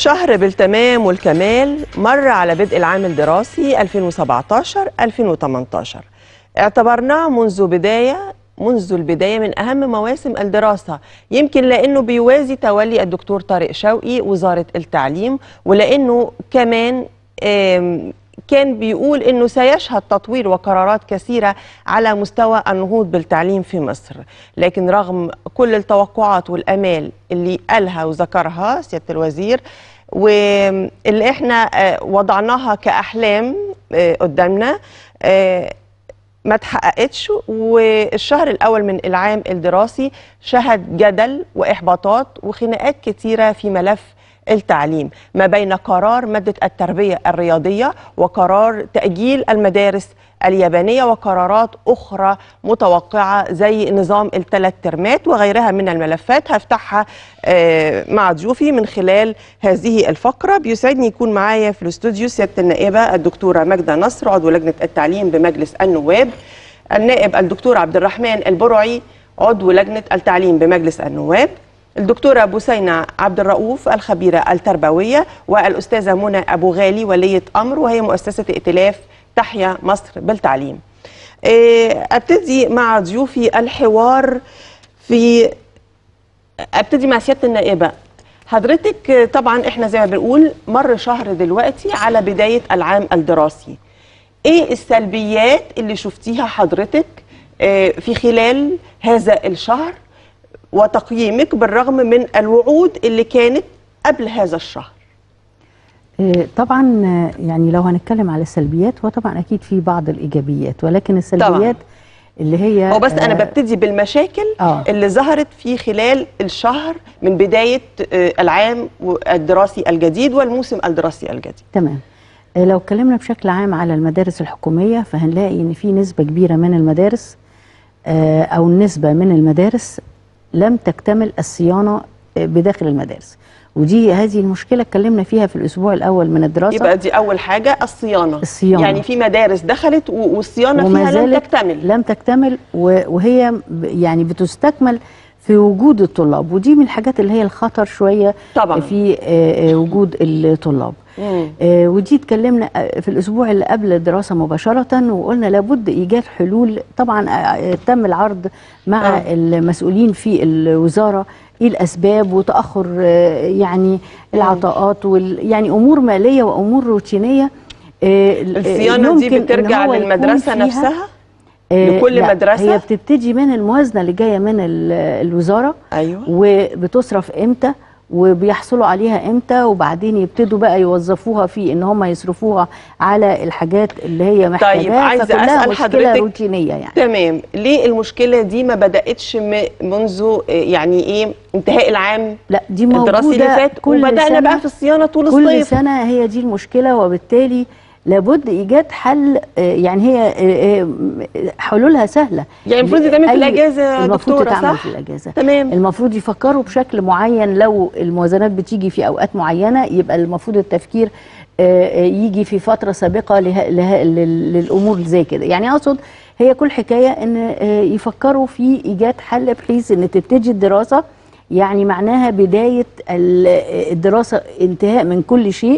شهر بالتمام والكمال مر على بدء العام الدراسي 2017-2018 اعتبرناه منذ بداية منذ البداية من أهم مواسم الدراسة يمكن لأنه بيوازي تولي الدكتور طارق شوقي وزارة التعليم ولأنه كمان آم، كان بيقول انه سيشهد تطوير وقرارات كثيره على مستوى النهوض بالتعليم في مصر، لكن رغم كل التوقعات والامال اللي قالها وذكرها سياده الوزير واللي احنا آه، وضعناها كاحلام آه، قدامنا آه، ما اتحققتش والشهر الاول من العام الدراسي شهد جدل واحباطات وخناقات كتيره في ملف التعليم ما بين قرار ماده التربيه الرياضيه وقرار تاجيل المدارس اليابانيه وقرارات اخرى متوقعه زي نظام الثلاث ترمات وغيرها من الملفات هفتحها آه، مع ضيوفي من خلال هذه الفقره بيسعدني يكون معايا في الاستوديو سياده النائبه الدكتوره ماجده نصر عضو لجنه التعليم بمجلس النواب النائب الدكتور عبد الرحمن البرعي عضو لجنه التعليم بمجلس النواب الدكتورة بوسينة عبد الرؤوف الخبيرة التربوية والأستاذة منى أبو غالي ولية أمر وهي مؤسسة ائتلاف تحيا مصر بالتعليم إيه، أبتدي مع ضيوفي الحوار في أبتدي مع سيادة النائبة حضرتك آه، طبعا احنا زي ما بنقول مر شهر دلوقتي على بداية العام الدراسي ايه السلبيات اللي شفتيها حضرتك آه، في خلال هذا الشهر وتقييمك بالرغم من الوعود اللي كانت قبل هذا الشهر آه، طبعا آه، يعني لو هنتكلم على السلبيات هو طبعا اكيد في بعض الايجابيات ولكن السلبيات اللي هي هو بس انا آه، ببتدي بالمشاكل آه. اللي ظهرت في خلال الشهر من بدايه آه، العام الدراسي الجديد والموسم الدراسي الجديد تمام آه، لو اتكلمنا بشكل عام على المدارس الحكوميه فهنلاقي ان في نسبه كبيره من المدارس آه، او نسبه من المدارس لم تكتمل الصيانه آه، بداخل المدارس ودي هذه المشكله اتكلمنا فيها في الاسبوع الاول من الدراسه يبقى دي اول حاجه الصيانه الصيانة. يعني في مدارس دخلت و- والصيانه وما فيها لم زالت تكتمل لم تكتمل و- وهي ب- يعني بتستكمل في وجود الطلاب ودي من الحاجات اللي هي الخطر شويه طبعا في آه، آه، وجود الطلاب مم. آه، ودي اتكلمنا آه، في الاسبوع اللي قبل الدراسه مباشره وقلنا لابد ايجاد حلول طبعا آه، تم العرض مع آه. المسؤولين في الوزاره ايه الاسباب وتاخر آه، يعني العطاءات وال يعني امور ماليه وامور روتينيه آه، الصيانه دي يمكن إن بترجع هو يكون للمدرسه فيها نفسها آه، لكل لا، مدرسة؟ هي بتبتدي من الموازنه اللي جايه من ال- الوزاره ايوه وبتصرف امتى وبيحصلوا عليها امتى وبعدين يبتدوا بقى يوظفوها في ان هم يصرفوها على الحاجات اللي هي محتاجاها عايزة فكلها أسأل مشكله حضرتك- روتينيه يعني تمام ليه المشكله دي ما بداتش م- منذ آه، يعني ايه انتهاء العام لا دي الدراسي اللي موجوده فات كل وبدانا سنة بقى في الصيانه طول كل الصيف سنه هي دي المشكله وبالتالي لابد ايجاد حل آه، يعني هي آه، آه، حلولها سهله يعني المفروض يتعمل في أي- الأجازة يا المفروض دكتورة، تتعمل صح؟ في الاجازه تمام المفروض يفكروا بشكل معين لو الموازنات بتيجي في اوقات معينه يبقى المفروض التفكير آه، آه، يجي في فتره سابقه له له لل- للامور زي كده يعني اقصد هي كل حكايه ان آه، يفكروا في ايجاد حل بحيث ان تبتدي الدراسه يعني معناها بدايه ال- آه، الدراسه انتهاء من كل شيء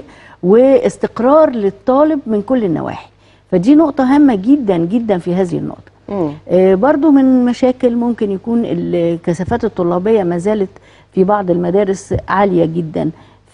واستقرار للطالب من كل النواحي فدي نقطه هامه جدا جدا في هذه النقطه مم. آه، برضو من مشاكل ممكن يكون الكثافات الطلابية ما زالت في بعض المدارس عالية جدا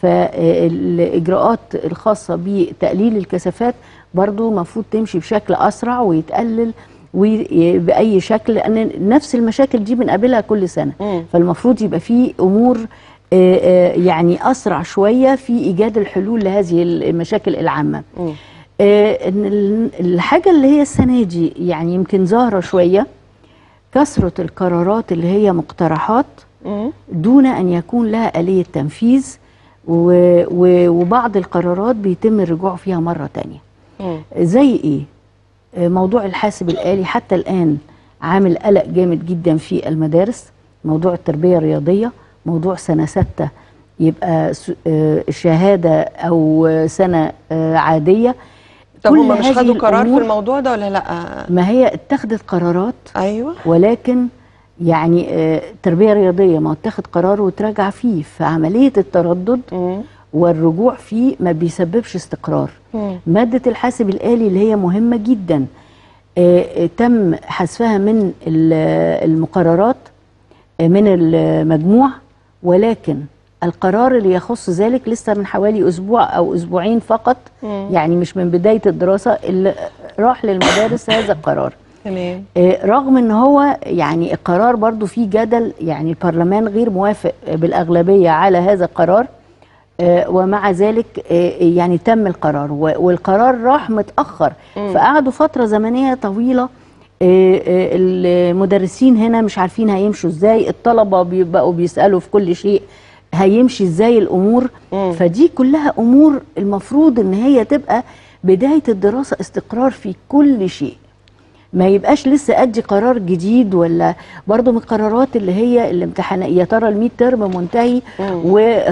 فالإجراءات الخاصة بتقليل الكثافات برضو مفروض تمشي بشكل أسرع ويتقلل وي- بأي شكل لأن نفس المشاكل دي بنقابلها كل سنة مم. فالمفروض يبقى في أمور آه، آه، يعني أسرع شوية في إيجاد الحلول لهذه المشاكل العامة مم. آه، ان ال- الحاجه اللي هي السنه دي يعني يمكن ظاهره شويه كثره القرارات اللي هي مقترحات مم. دون ان يكون لها اليه تنفيذ و و وبعض القرارات بيتم الرجوع فيها مره تانية مم. زي ايه آه، موضوع الحاسب الآلي حتى الآن عامل قلق جامد جدا في المدارس موضوع التربية الرياضية موضوع سنة ستة يبقى س- آه، شهادة أو سنة آه، عادية طب كل هم مش هذه خدوا قرار في الأمور- الموضوع ده ولا لا ما هي اتخذت قرارات ايوه ولكن يعني آه، تربية رياضية ما اتخذ قرار وتراجع فيه فعملية التردد مم. والرجوع فيه ما بيسببش استقرار مم. مادة الحاسب الآلي اللي هي مهمة جدا آه، آه، تم حذفها من ال- المقررات آه، من المجموع ولكن القرار اللي يخص ذلك لسه من حوالي أسبوع أو أسبوعين فقط مم. يعني مش من بداية الدراسة اللي راح للمدارس هذا القرار تمام آه، رغم ان هو يعني القرار برضو فيه جدل يعني البرلمان غير موافق بالاغلبيه على هذا القرار آه، ومع ذلك آه، يعني تم القرار و- والقرار راح متاخر فقعدوا فتره زمنيه طويله آه، آه، المدرسين هنا مش عارفين هيمشوا ازاي الطلبه بيبقوا بيسالوا في كل شيء هيمشي ازاي الامور مم. فدي كلها امور المفروض ان هي تبقى بدايه الدراسه استقرار في كل شيء ما يبقاش لسه ادي قرار جديد ولا برضو من القرارات اللي هي الامتحان يا ترى الميد ترم منتهي مم.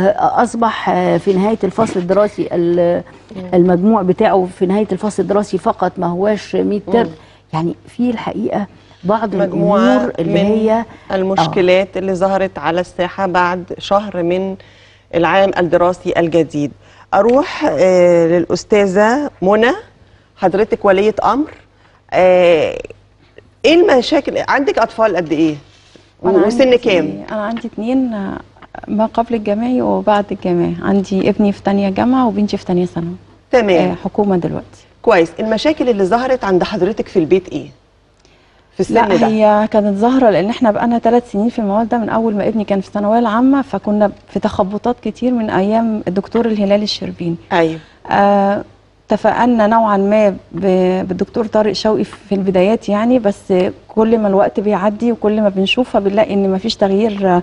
واصبح في نهايه الفصل الدراسي ال- المجموع بتاعه في نهايه الفصل الدراسي فقط ما هواش ميد ترم يعني في الحقيقه بعض مجموعة الامور اللي من هي المشكلات اللي ظهرت على الساحة بعد شهر من العام الدراسي الجديد أروح آه، للأستاذة منى حضرتك ولية أمر آه، إيه المشاكل عندك أطفال قد إيه؟ وأنا وسن عندي- كام؟ أنا عندي اتنين آه، ما قبل الجامعي وبعد الجامعي عندي ابني في تانية جامعة وبنتي في تانية ثانوي تمام آه، حكومة دلوقتي كويس المشاكل اللي ظهرت عند حضرتك في البيت إيه؟ في السن لا ده هي كانت ظاهرة لأن احنا بقالنا ثلاث سنين في الموال ده من أول ما ابني كان في الثانوية العامة فكنا في تخبطات كتير من أيام الدكتور الهلال الشربيني أيوه آه، تفائلنا نوعا ما ب- بالدكتور طارق شوقي في البدايات يعني بس كل ما الوقت بيعدي وكل ما بنشوفها بنلاقي ان مفيش تغيير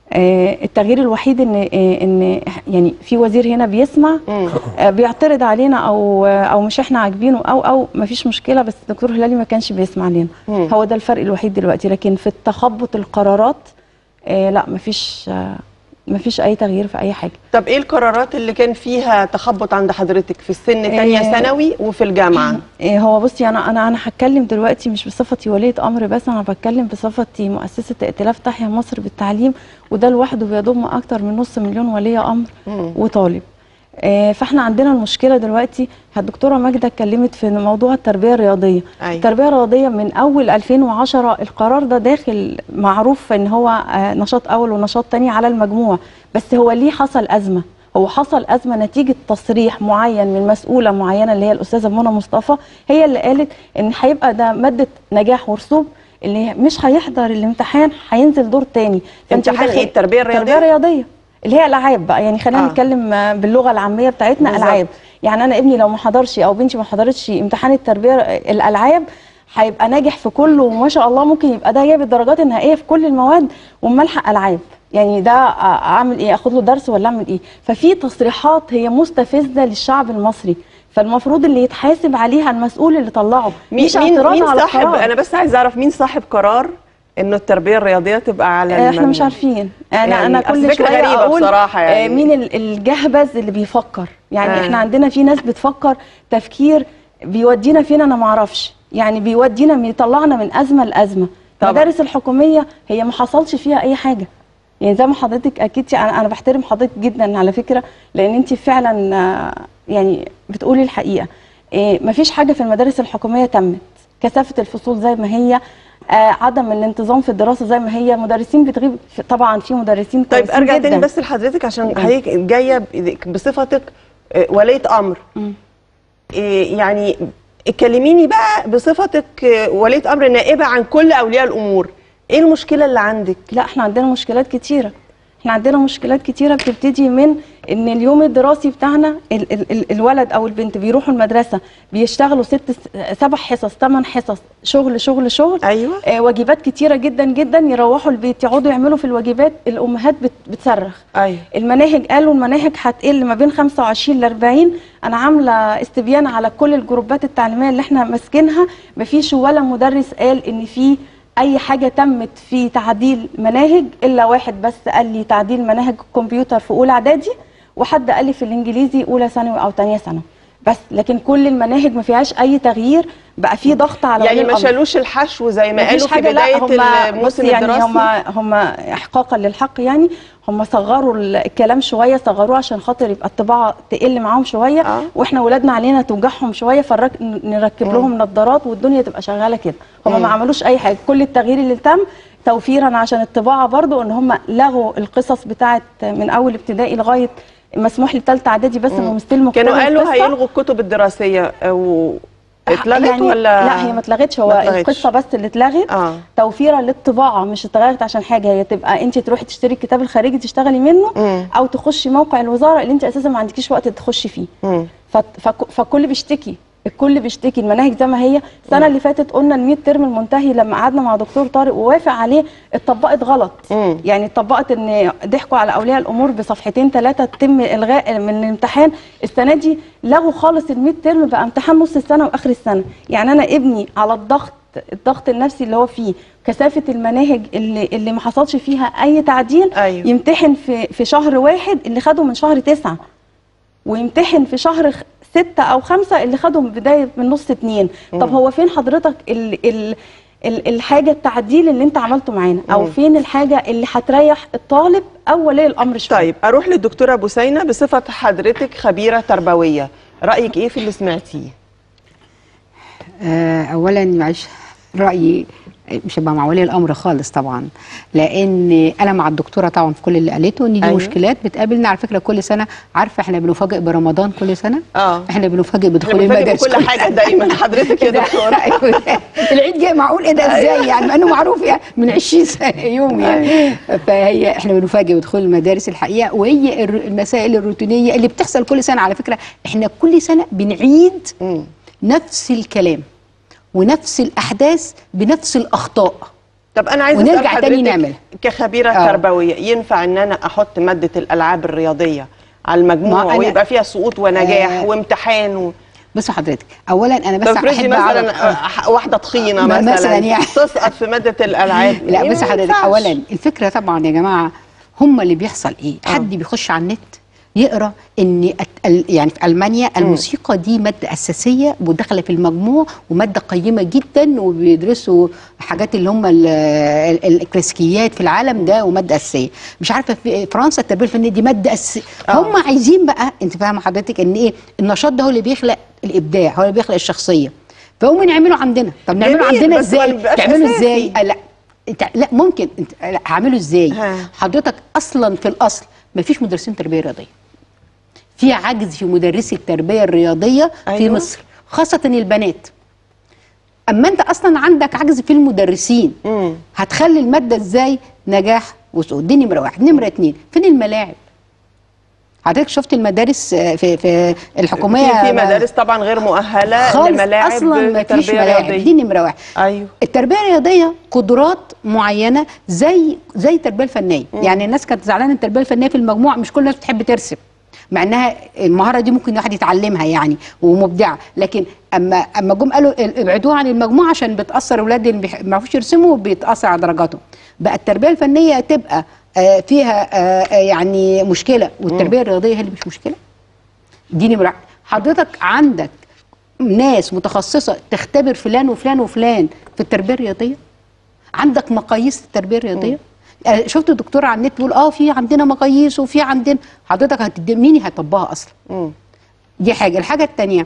آه، التغيير الوحيد ان آه، ان إح- يعني في وزير هنا بيسمع مم. آه، بيعترض علينا او او مش احنا عاجبينه او او مفيش مشكله بس الدكتور هلالي ما كانش بيسمع لنا مم. هو ده الفرق الوحيد دلوقتي لكن في التخبط القرارات آه، لا مفيش آه، مفيش اي تغيير في اي حاجه طب إيه القرارات اللي كان فيها تخبط عند حضرتك في السن تانية آه، ثانوي وفي الجامعة؟ إيه هو بصي انا انا انا هتكلم دلوقتي مش بصفتي وليه امر بس انا بتكلم بصفتي مؤسسه ائتلاف تحيا مصر بالتعليم وده لوحده بيضم اكتر من نص مليون ولي امر مم. وطالب آه، فاحنا عندنا المشكله دلوقتي الدكتوره ماجده اتكلمت في موضوع التربيه الرياضيه أيوة. التربيه الرياضيه من اول 2010 القرار ده داخل معروف ان هو آه، نشاط اول ونشاط تاني على المجموع بس هو ليه حصل ازمه هو حصل ازمه نتيجه تصريح معين من مسؤوله معينه اللي هي الاستاذه منى مصطفى هي اللي قالت ان هيبقى ده ماده نجاح ورسوب اللي مش هيحضر الامتحان هينزل دور تاني فأنت امتحان متخيل- إيه التربية الرياضية؟ التربيه الرياضيه اللي هي الالعاب بقى يعني خلينا آه. آه. نتكلم آه، باللغه العاميه بتاعتنا بالظبط. العاب يعني انا ابني لو ما حضرش او بنتي ما حضرتش امتحان التربيه الالعاب هيبقى ناجح في كله وما شاء الله ممكن يبقى ده جايب الدرجات النهائيه في كل المواد وملحق العاب يعني ده آه، اعمل ايه اخد له درس ولا اعمل ايه ففي تصريحات هي مستفزه للشعب المصري فالمفروض اللي يتحاسب عليها المسؤول اللي طلعه مين مش مين اعتراض مين على صاحب القرار. انا بس عايز اعرف مين صاحب قرار انه التربيه الرياضيه تبقى على احنا المنهج؟ مش عارفين انا يعني انا أصل كل فكرة شويه غريبة اقول بصراحة يعني. آه، مين ال- الجهبذ اللي بيفكر يعني آه. احنا عندنا في ناس بتفكر تفكير بيودينا فين انا ما اعرفش يعني بيودينا بيطلعنا من ازمه لازمه طبعا. المدارس الحكوميه هي ما حصلش فيها اي حاجه يعني زي ما حضرتك اكيد انا انا بحترم حضرتك جدا على فكره لان انت فعلا آه، يعني بتقولي الحقيقه إيه مفيش حاجه في المدارس الحكوميه تمت كثافه الفصول زي ما هي آه عدم الانتظام في الدراسه زي ما هي مدرسين بتغيب في- طبعا في مدرسين طيب كويسين ارجع جدا تاني بس لحضرتك عشان اتفضل. حضرتك جايه ب- بصفتك آه، وليه امر مم. إيه يعني كلميني بقى بصفتك آه، وليه امر نائبه عن كل اولياء الامور ايه المشكله اللي عندك لا احنا عندنا مشكلات كتيرة احنا عندنا مشكلات كتيرة بتبتدي من ان اليوم الدراسي بتاعنا ال ال ال الولد او البنت بيروحوا المدرسة بيشتغلوا ست س- سبع حصص ثمان حصص شغل شغل شغل ايوه آه واجبات كتيرة جدا جدا يروحوا البيت يقعدوا يعملوا في الواجبات الامهات بت بتصرخ ايوه المناهج قالوا المناهج هتقل ما بين 25 ل 40 انا عامله استبيان على كل الجروبات التعليميه اللي احنا ماسكينها مفيش ولا مدرس قال ان في اي حاجه تمت في تعديل مناهج الا واحد بس قال لي تعديل مناهج الكمبيوتر في اولى اعدادي وحد قال لي في الانجليزي اولى ثانوي او ثانيه ثانوي بس لكن كل المناهج ما فيهاش اي تغيير بقى في ضغط على يعني ولي ما الأمر. شالوش الحشو زي ما مفيش قالوا في حاجة لا، بدايه هما- الموسم بصي يعني الدراسي هم هم احقاقا للحق يعني هم صغروا ال- الكلام شويه صغروه عشان خاطر يبقى الطباعه تقل معاهم شويه آه. واحنا ولادنا علينا توجعهم شويه فنركب لهم نظارات والدنيا تبقى شغاله كده هم ما عملوش اي حاجه كل التغيير اللي تم توفيرا عشان الطباعه برضو ان هم لغوا القصص بتاعه من اول ابتدائي لغايه مسموح لي ثالثه اعدادي بس انهم ستيل كانوا قالوا هيلغوا الكتب الدراسيه و اتلغت يعني ولا لا هي ما اتلغتش هو ما اتلغتش. القصه بس اللي اتلغت اه توفيرا للطباعه مش اتغيرت عشان حاجه هي تبقى انت تروحي تشتري الكتاب الخارجي تشتغلي منه مم. او تخشي موقع الوزاره اللي انت اساسا ما عندكيش وقت تخشي فيه مم. فت- فك- فالكل بيشتكي الكل بيشتكي المناهج زي ما هي السنه اللي فاتت قلنا الميد ترم المنتهي لما قعدنا مع دكتور طارق ووافق عليه اتطبقت غلط مم. يعني اتطبقت ان ضحكوا على اولياء الامور بصفحتين ثلاثه تم الغاء من الامتحان السنه دي لغوا خالص الميد ترم بقى امتحان نص السنه واخر السنه يعني انا ابني على الضغط الضغط النفسي اللي هو فيه كثافه المناهج اللي اللي ما حصلش فيها اي تعديل أيوة. يمتحن في في شهر واحد اللي خده من شهر تسعة ويمتحن في شهر خ- ستة أو خمسة اللي خده من بداية من نص اتنين طب هو فين حضرتك ال ال ال الحاجة التعديل اللي انت عملته معانا أو مم. فين الحاجة اللي هتريح الطالب أو ولي الأمر شوية طيب اروح للدكتوره بوسينه بصفه حضرتك خبيره تربويه رايك ايه في اللي سمعتيه آه، اولا معلش رايي مش هبقى مع ولي الامر خالص طبعا لان انا مع الدكتوره طبعا في كل اللي قالته ان دي أيوة. أيوة. مشكلات بتقابلنا على فكره كل سنه عارفه احنا بنفاجئ برمضان كل سنه اه احنا بنفاجئ بدخول احنا بنفاجئ المدارس بكل حاجه دايما حضرتك يا كده. دكتوره أيوة. العيد جاي معقول ايه ده ازاي يعني مع انه معروف يعني من 20 سنه يوم يعني فهي احنا بنفاجئ بدخول المدارس الحقيقه وهي الر- المسائل الروتينيه اللي بتحصل كل سنه على فكره احنا كل سنه بنعيد مم. نفس الكلام ونفس الاحداث بنفس الاخطاء طب انا عايزه ونرجع اسال تاني حضرتك نعملها. كخبيره آه. تربويه ينفع ان انا احط ماده الالعاب الرياضيه على ما المجموع أنا- ويبقى فيها سقوط ونجاح آه. وامتحان و... بص حضرتك اولا انا بس طب افرضي احب مثلا أعرف- آه، واحده تخينه ما- مثلا, مثلاً يعني. تسقط في ماده الالعاب لا يعني بس ما حضرتك ينفعش. اولا الفكره طبعا يا جماعه هم اللي بيحصل ايه آه. حد بيخش على النت يقرا ان الت- ال- يعني في المانيا الموسيقى دي ماده اساسيه وداخله في المجموع وماده قيمه جدا وبيدرسوا حاجات اللي هم ال- ال- الكلاسيكيات في العالم ده وماده اساسيه مش عارفه في فرنسا التربيه الفنيه دي ماده اساسيه آه. هم عايزين بقى انت فاهمه حضرتك ان ايه النشاط ده هو اللي بيخلق الابداع هو اللي بيخلق الشخصيه فهم نعمله عندنا طب نعمله جميل، عندنا بس ما ازاي بيبقاش تعمله أساسي. ازاي آه، لا انت لا ممكن انت لا هعمله ازاي ها. حضرتك اصلا في الاصل ما فيش مدرسين تربيه رياضيه في عجز في مدرسي التربيه الرياضيه في أيوة. مصر خاصه البنات اما انت اصلا عندك عجز في المدرسين مم. هتخلي الماده ازاي نجاح وسقوط دي نمره واحد نمره اتنين فين الملاعب حضرتك شفت المدارس آه، في في الحكوميه في, في مدارس طبعا غير مؤهله خالص لملاعب اصلا ما فيش تربية ملاعب رياضية. دي نمره واحد ايوه التربيه الرياضيه قدرات معينه زي زي التربيه الفنيه يعني الناس كانت زعلانه التربيه الفنيه في المجموع مش كل الناس بتحب ترسم مع انها المهاره دي ممكن الواحد يتعلمها يعني ومبدعه لكن اما اما جم قالوا ال- ابعدوها عن المجموعه عشان بتاثر اولاد اللي بيح- ما بيعرفوش يرسموا بيتاثر على درجاتهم بقى التربيه الفنيه تبقى آه، فيها آه، آه، يعني مشكله والتربيه الرياضيه هي اللي مش مشكله دي نمره حضرتك عندك ناس متخصصه تختبر فلان وفلان وفلان في التربيه الرياضيه عندك مقاييس التربيه الرياضيه آه، شفت الدكتور على النت بيقول اه في عندنا مقاييس وفي عندنا حضرتك هتدي مين هيطبقها اصلا مم. دي حاجه الحاجه الثانيه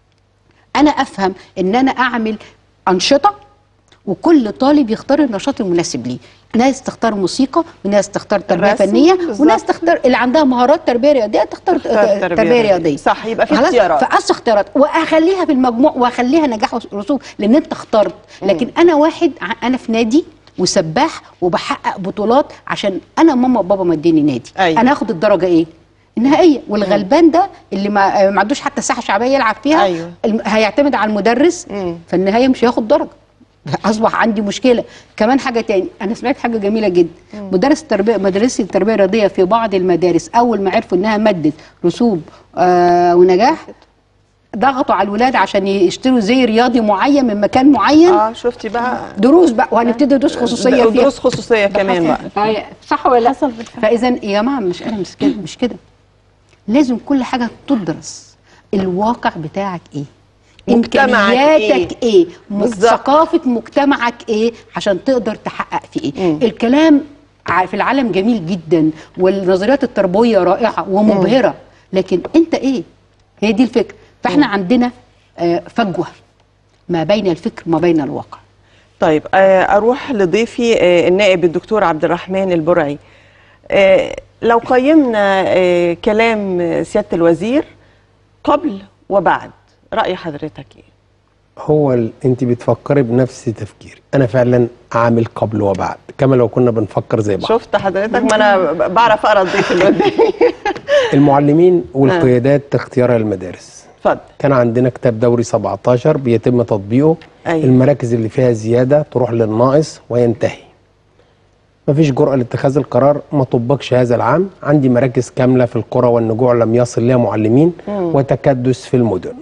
انا افهم ان انا اعمل انشطه وكل طالب يختار النشاط المناسب ليه ناس تختار موسيقى وناس تختار تربيه الرسم، فنيه بالظبط. وناس تختار اللي عندها مهارات تربيه رياضيه تختار تختار تربيه, تربية تربية رياضية. رياضيه صح، يبقى في خلاص؟ اختيارات. فاصل اختيارات واخليها في المجموع واخليها نجاح ورسوب لان انت اخترت لكن انا واحد ع- انا في نادي وسباح وبحقق بطولات عشان انا ماما وبابا مديني نادي أيوة. انا هاخد الدرجه ايه النهائيه والغلبان ده اللي ما ما عندوش حتى ساحه شعبيه يلعب فيها أيوة. الم- هيعتمد على المدرس مم. في النهايه مش هياخد درجه اصبح عندي مشكله كمان حاجه تاني انا سمعت حاجه جميله جدا مدرس التربيه مدرسي التربيه الرياضيه في بعض المدارس اول ما عرفوا انها ماده رسوب آه ونجاح ضغطوا على الولاد عشان يشتروا زي رياضي معين من مكان معين اه شفتي بقى دروس بقى وهنبتدي دروس خصوصيه فيها دروس خصوصيه كمان بقى فهي- صح ولا لا؟ حصل بالفعل فاذا يا جماعه مش انا مش كده مش كده لازم كل حاجه تدرس الواقع بتاعك ايه مجتمعك امكانياتك ايه, إيه؟ بالظبط. ثقافه مجتمعك ايه عشان تقدر تحقق في ايه مم. الكلام ع- في العالم جميل جدا والنظريات التربويه رائعه ومبهره لكن انت ايه هي دي الفكره فاحنا عندنا آه، فجوه ما بين الفكر وما بين الواقع طيب آه، اروح لضيفي آه، النائب الدكتور عبد الرحمن البرعي آه، لو قيمنا آه، كلام آه، سياده الوزير قبل وبعد راي حضرتك ايه هو ال... انت بتفكري بنفس تفكيري انا فعلا عامل قبل وبعد كما لو كنا بنفكر زي بعض شفت حضرتك ما انا ب- بعرف اقرا الضيف اللي قدامي المعلمين والقيادات اختيارها المدارس اتفضل كان عندنا كتاب دوري 17 بيتم تطبيقه أيوة. المراكز اللي فيها زياده تروح للناقص وينتهي مفيش جرأة لاتخاذ القرار ما طبقش هذا العام عندي مراكز كاملة في القرى والنجوع لم يصل لها معلمين وتكدس في المدن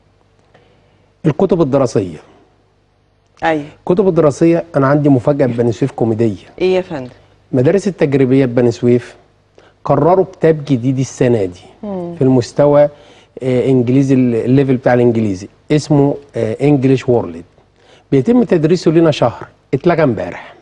الكتب الدراسية ايوه الكتب الدراسية أنا عندي مفاجأة بني سويف كوميدية ايه يا فندم مدارس التجريبية بني سويف قرروا كتاب جديد السنة دي في المستوى آه، انجليزي الليفل بتاع الانجليزي اسمه انجلش وورلد بيتم تدريسه لنا شهر اتلغى امبارح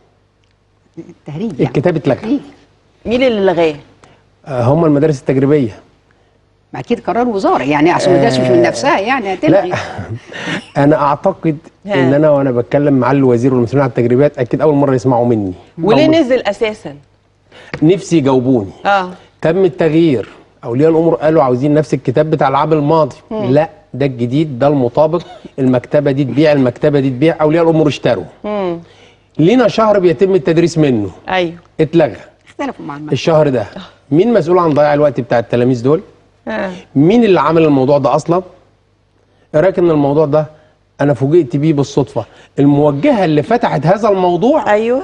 التهريج يعني الكتاب اتلغى تهريج. مين اللي لغاه آه، هم المدارس التجريبيه ما اكيد قرار وزاره يعني عشان المدارس مش من نفسها يعني هتلغي لا انا اعتقد ها. ان انا وانا بتكلم مع الوزير والمسؤولين عن التجريبات اكيد اول مره يسمعوا مني وليه أول- نزل اساسا نفسي يجاوبوني اه تم التغيير اولياء الامور قالوا عاوزين نفس الكتاب بتاع العام الماضي لا ده الجديد ده المطابق المكتبه دي تبيع المكتبه دي تبيع اولياء الامور اشتروا امم لينا شهر بيتم التدريس منه ايوه اتلغى اختلفوا مع المدارس الشهر ده مين مسؤول عن ضياع الوقت بتاع التلاميذ دول آه. مين اللي عمل الموضوع ده اصلا ايه رايك ان الموضوع ده انا فوجئت بيه بالصدفه الموجهه اللي فتحت هذا الموضوع ايوه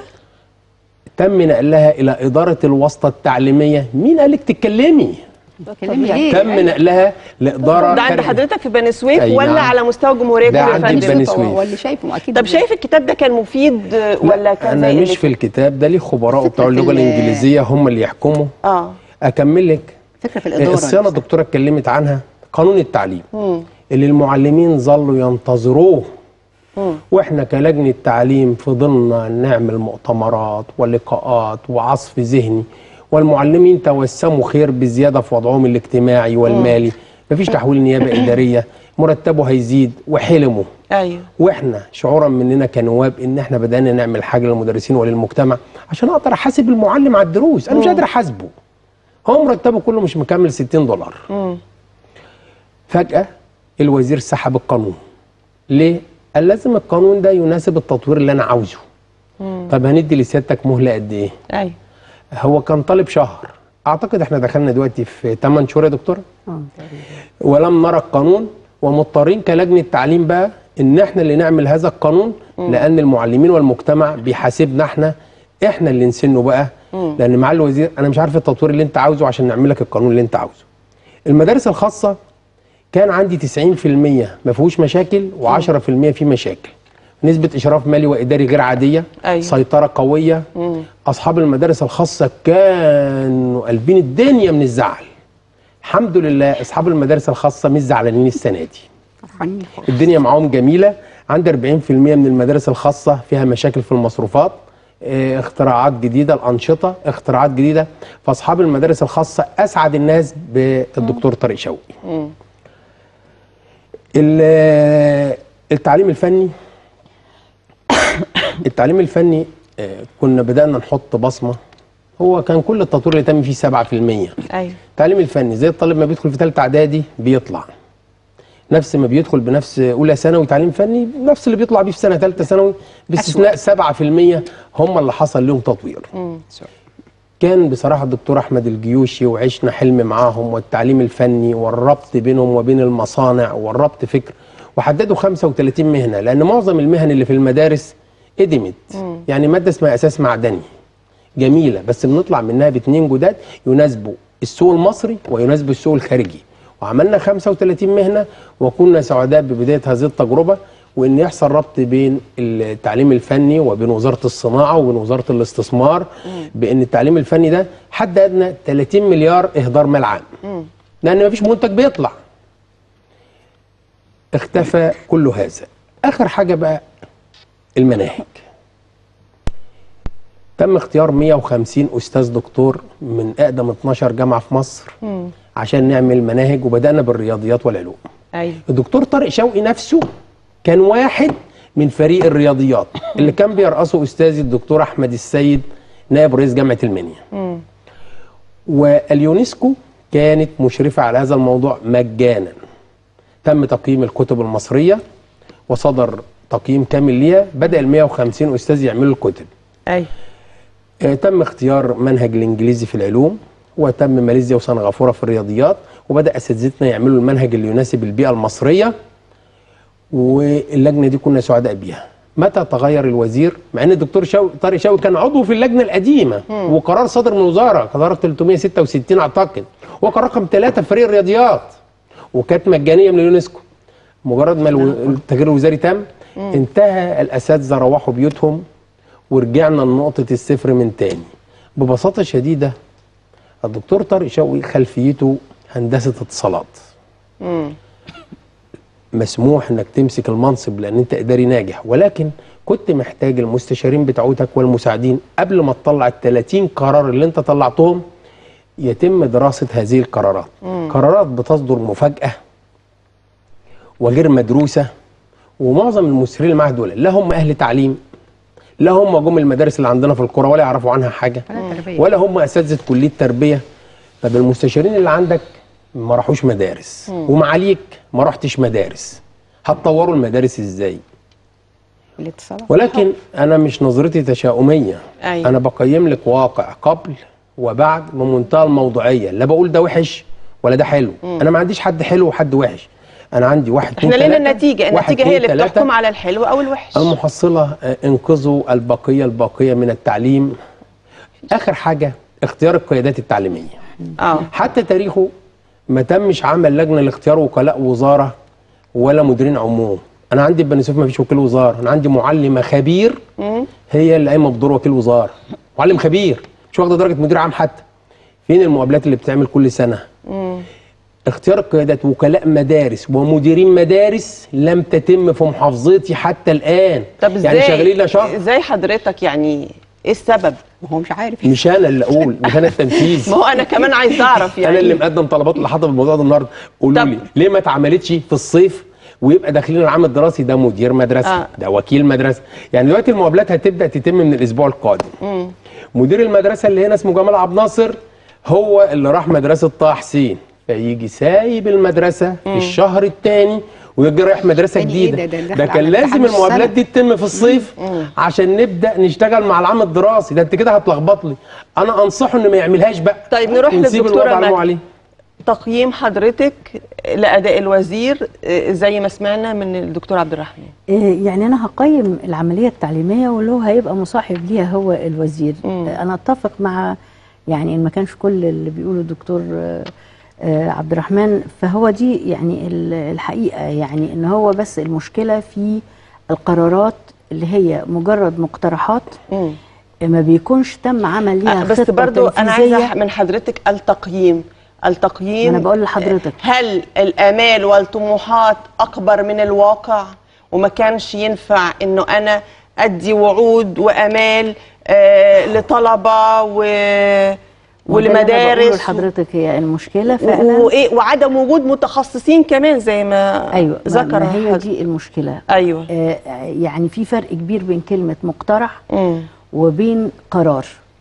تم نقلها الى اداره الواسطه التعليميه مين قالك تتكلمي كلامي ليه تم نقلها لاداره ده عند خارج- حضرتك في بني سويف أي ولا نعم. على مستوى الجمهوريه ده كله يا عندي فندم؟ في بني سويف. هو اللي شايفه اكيد طب شايف الكتاب ده كان مفيد آه، ولا كان انا زي مش اللي- في الكتاب ده ليه خبراء فكرة بتوع اللغه ال- الانجليزيه هم اللي يحكموا اه اكمل لك فكره في الاداره الصيانه الدكتوره اتكلمت عنها قانون التعليم مم. اللي المعلمين ظلوا ينتظروه مم. واحنا كلجنه تعليم فضلنا نعمل مؤتمرات ولقاءات وعصف ذهني والمعلمين توسموا خير بزياده في وضعهم الاجتماعي والمالي مفيش تحويل نيابه اداريه مرتبه هيزيد وحلموا ايوه واحنا شعورا مننا كنواب ان احنا بدانا نعمل حاجه للمدرسين وللمجتمع عشان اقدر احاسب المعلم على الدروس انا مش قادر احاسبه هو مرتبه كله مش مكمل 60 دولار مم. فجاه الوزير سحب القانون ليه قال لازم القانون ده يناسب التطوير اللي انا عاوزه طب هندي لسيادتك مهله قد ايه ايوه هو كان طالب شهر اعتقد احنا دخلنا دلوقتي في 8 شهور يا دكتوره آه. ولم نرى القانون ومضطرين كلجنه تعليم بقى ان احنا اللي نعمل هذا القانون لان المعلمين والمجتمع بيحاسبنا احنا احنا اللي نسنه بقى لان مع الوزير انا مش عارف التطوير اللي انت عاوزه عشان نعمل لك القانون اللي انت عاوزه المدارس الخاصه كان عندي 90% ما فيهوش مشاكل و10% فيه مشاكل نسبة إشراف مالي وإداري غير عادية أيوة. سيطرة قوية أصحاب المدارس الخاصة كانوا قلبين الدنيا من الزعل الحمد لله أصحاب المدارس الخاصة مش زعلانين السنة دي فرحانين خالص. الدنيا معاهم جميلة عند 40% من المدارس الخاصة فيها مشاكل في المصروفات اه، اختراعات جديدة الأنشطة اختراعات جديدة فأصحاب المدارس الخاصة أسعد الناس بالدكتور طارق شوقي ال- التعليم الفني التعليم الفني اه، كنا بدأنا نحط بصمة هو كان كل التطوير اللي تم فيه 7% ايوه التعليم الفني زي الطالب ما بيدخل في ثالثه اعدادي بيطلع نفس ما بيدخل بنفس اولى ثانوي تعليم فني نفس اللي بيطلع بيه في سنه ثالثه ثانوي باستثناء 7% هم اللي حصل لهم تطوير كان بصراحه الدكتور احمد الجيوشي وعشنا حلم معاهم والتعليم الفني والربط بينهم وبين المصانع والربط فكر وحددوا 35 مهنه لان معظم المهن اللي في المدارس قدمت يعني ماده اسمها اساس معدني جميله بس بنطلع منها باتنين جداد يناسبوا السوق المصري ويناسبوا السوق الخارجي وعملنا 35 مهنه وكنا سعداء ببدايه هذه التجربه وان يحصل ربط بين التعليم الفني وبين وزاره الصناعه وبين وزاره الاستثمار بان التعليم الفني ده حد ادنى 30 مليار اهدار مال عام لان مفيش منتج بيطلع اختفى كل هذا اخر حاجه بقى المناهج تم اختيار 150 استاذ دكتور من اقدم 12 جامعه في مصر عشان نعمل مناهج وبدانا بالرياضيات والعلوم ايوه الدكتور طارق شوقي نفسه كان واحد من فريق الرياضيات اللي كان بيرأسه استاذي الدكتور احمد السيد نائب رئيس جامعه المنيا واليونسكو كانت مشرفه على هذا الموضوع مجانا تم تقييم الكتب المصريه وصدر تقييم كامل ليها بدا ال 150 استاذ يعملوا الكتب ايوه آه، تم اختيار منهج الانجليزي في العلوم وتم ماليزيا وسنغافوره في الرياضيات وبدا اساتذتنا يعملوا المنهج اللي يناسب البيئه المصريه واللجنه دي كنا سعداء بيها متى تغير الوزير مع ان الدكتور شوقي طارق شوقي كان عضو في اللجنه القديمه وقرار صدر من الوزاره قرار 366 اعتقد وكان رقم ثلاثه في فريق الرياضيات وكانت مجانيه من اليونسكو مجرد ما الو- التغيير الوزاري تم انتهى الاساتذه روحوا بيوتهم ورجعنا لنقطه الصفر من تاني ببساطه شديده الدكتور طارق شوقي خلفيته هندسه اتصالات مسموح انك تمسك المنصب لان انت اداري ناجح ولكن كنت محتاج المستشارين بتوعتك والمساعدين قبل ما تطلع ال 30 قرار اللي انت طلعتهم يتم دراسه هذه القرارات قرارات بتصدر مفاجاه وغير مدروسه ومعظم المسيرين اللي معاها دول لا هم اهل تعليم لا هم جم المدارس اللي عندنا في القرى ولا يعرفوا عنها حاجه ولا تربية. ولا هم اساتذه كليه تربيه طب المستشارين اللي عندك ما راحوش مدارس ومعاليك ما رحتش مدارس هتطوروا المدارس ازاي الاتصالات ولكن انا مش نظرتي تشاؤميه أيوة. انا بقيم لك واقع قبل وبعد بمنتهى الموضوعيه لا بقول ده وحش ولا ده حلو انا ما عنديش حد حلو وحد وحش انا عندي واحد احنا اتنين، لنا تلاتة. النتيجه واحد، النتيجه هي اتنين، اللي تلاتة. بتحكم على الحلو او الوحش المحصلة آه، انقذوا البقية الباقية من التعليم آخر حاجة اختيار القيادات التعليمية اه حتى تاريخه ما تمش عمل لجنة لاختيار وكلاء وزارة ولا مديرين عموم أنا عندي في بني سويف ما فيش وكيل وزارة أنا عندي معلمة خبير هي اللي قايمة بدور وكيل وزارة معلم خبير مش واخدة درجة مدير عام حتى فين المقابلات اللي بتعمل كل سنة اختيار القيادات وكلاء مدارس ومديرين مدارس لم تتم في محافظتي حتى الآن طب ازاي يعني شغالين لنا شهر ازاي حضرتك يعني ايه السبب ما هو مش عارف مش انا اللي اقول مش انا التنفيذ ما هو انا كمان عايز اعرف يعني انا اللي مقدم طلبات لحضرتك الموضوع ده النهارده قولوا طب- لي ليه ما اتعملتش في الصيف ويبقى داخلين العام الدراسي ده مدير مدرسه آه. ده وكيل مدرسه يعني دلوقتي المقابلات هتبدا تتم من الاسبوع القادم مدير المدرسه اللي هنا اسمه جمال عبد الناصر هو اللي راح مدرسه طه حسين فيجي سايب المدرسه في الشهر الثاني ويجي رايح مدرسه تاني إيه جديده ده؟ ده ده, داخل كان على لازم امتحان المقابلات السنة. دي تتم في الصيف عشان نبدا نشتغل مع العام الدراسي ده انت كده هتلخبط لي انا انصحه انه ما يعملهاش بقى طيب نروح ونسيب للدكتورة الوضع على مجد. عليه تقييم حضرتك لاداء الوزير آه، زي ما سمعنا من الدكتور عبد الرحمن إيه يعني انا هقيم العمليه التعليميه واللي هو هيبقى مصاحب ليها هو الوزير مم. انا اتفق مع يعني ان ما كانش كل اللي بيقوله الدكتور آه، آه، عبد الرحمن فهو دي يعني ال- الحقيقه يعني ان هو بس المشكله في القرارات اللي هي مجرد مقترحات مم. ما بيكونش تم عمل ليها آه، بس خطة برضو انا تنفيذية. عايزه من حضرتك التقييم التقييم ما أنا بقول لحضرتك. هل الامال والطموحات اكبر من الواقع وما كانش ينفع انه انا ادي وعود وامال آه لطلبه و وده اللي أنا بقوله ولمدارس لحضرتك هي المشكله و- فعلا وايه وعدم وجود متخصصين كمان زي ما ايوه ما- ذكر ما هي حضرتك. دي المشكله ايوه آه يعني في فرق كبير بين كلمه مقترح مم. وبين قرار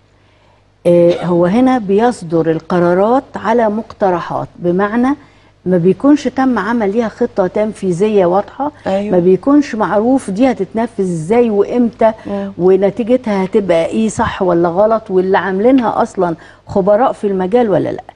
آه، هو هنا بيصدر القرارات على مقترحات بمعنى ما بيكونش تم عمل ليها خطة تنفيذية واضحة أيوة. ما بيكونش معروف دي هتتنفذ ازاي وامتى ونتيجتها هتبقى ايه صح ولا غلط واللي عاملينها اصلا خبراء في المجال ولا لا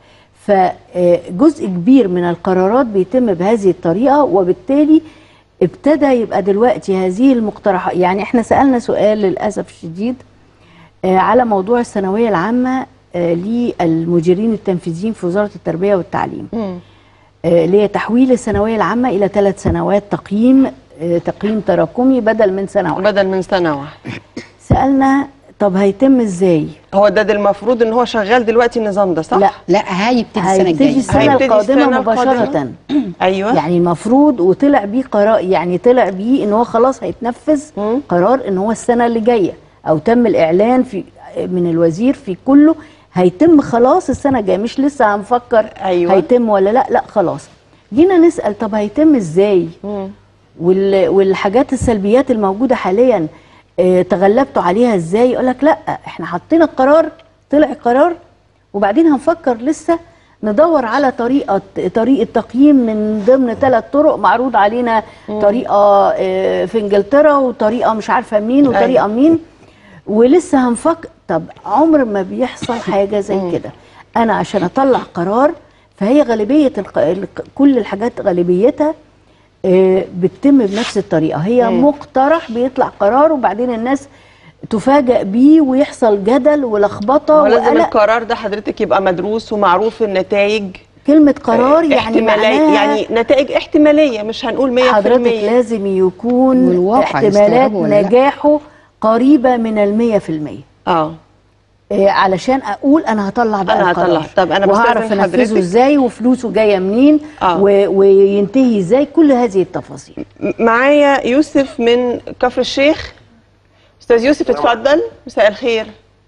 فجزء كبير من القرارات بيتم بهذه الطريقة وبالتالي ابتدى يبقى دلوقتي هذه المقترحات يعني احنا سألنا سؤال للأسف الشديد آه، على موضوع الثانوية العامة آه، للمديرين التنفيذيين في وزارة التربية والتعليم مم. آه، اللي هي تحويل الثانوية العامة إلى ثلاث سنوات تقييم آه، تقييم تراكمي بدل من سنة واحدة بدل من سنه واحده سألنا طب هيتم ازاي هو ده, ده المفروض ان هو شغال دلوقتي النظام ده صح لا لا هيبتدي السنه هيبتدي الجايه السنه هيبتدي القادمه السنة مباشره القادمة؟ ايوه يعني المفروض وطلع بيه قرار يعني طلع بيه ان هو خلاص هيتنفذ مم. قرار ان هو السنه اللي جايه او تم الاعلان في من الوزير في كله هيتم خلاص السنه الجايه مش لسه هنفكر أيوة. هيتم ولا لا لا خلاص جينا نسال طب هيتم ازاي مم. وال والحاجات السلبيات الموجوده حاليا آه، تغلبتوا عليها ازاي يقول لك لا احنا حطينا القرار طلع القرار وبعدين هنفكر لسه ندور على طريقه طريقه تقييم من ضمن ثلاث طرق معروض علينا طريقه آه، في انجلترا وطريقه مش عارفه مين وطريقه مين ولسه هنفكر طب عمر ما بيحصل حاجه زي كده انا عشان اطلع قرار فهي غالبيه الق... الق- كل الحاجات غالبيتها آه، بتتم بنفس الطريقه هي مقترح بيطلع قرار وبعدين الناس تفاجأ بيه ويحصل جدل ولخبطه ولازم وقلق القرار ده حضرتك يبقى مدروس ومعروف النتائج كلمه قرار يعني احتمالية معناها يعني نتائج احتماليه مش هنقول 100% حضرتك لازم يكون والواقع احتمالات يستوعبه ولا لا؟ نجاحه قريبه من المية في المية اه إيه، علشان اقول انا هطلع بقى أنا القرار هطلع. طب أنا وهعرف بستأذن انفذه حضرتك. ازاي وفلوسه جايه منين آه. و... وينتهي ازاي كل هذه التفاصيل م- معايا يوسف من كفر الشيخ استاذ يوسف اتفضل مساء الخير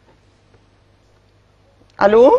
الو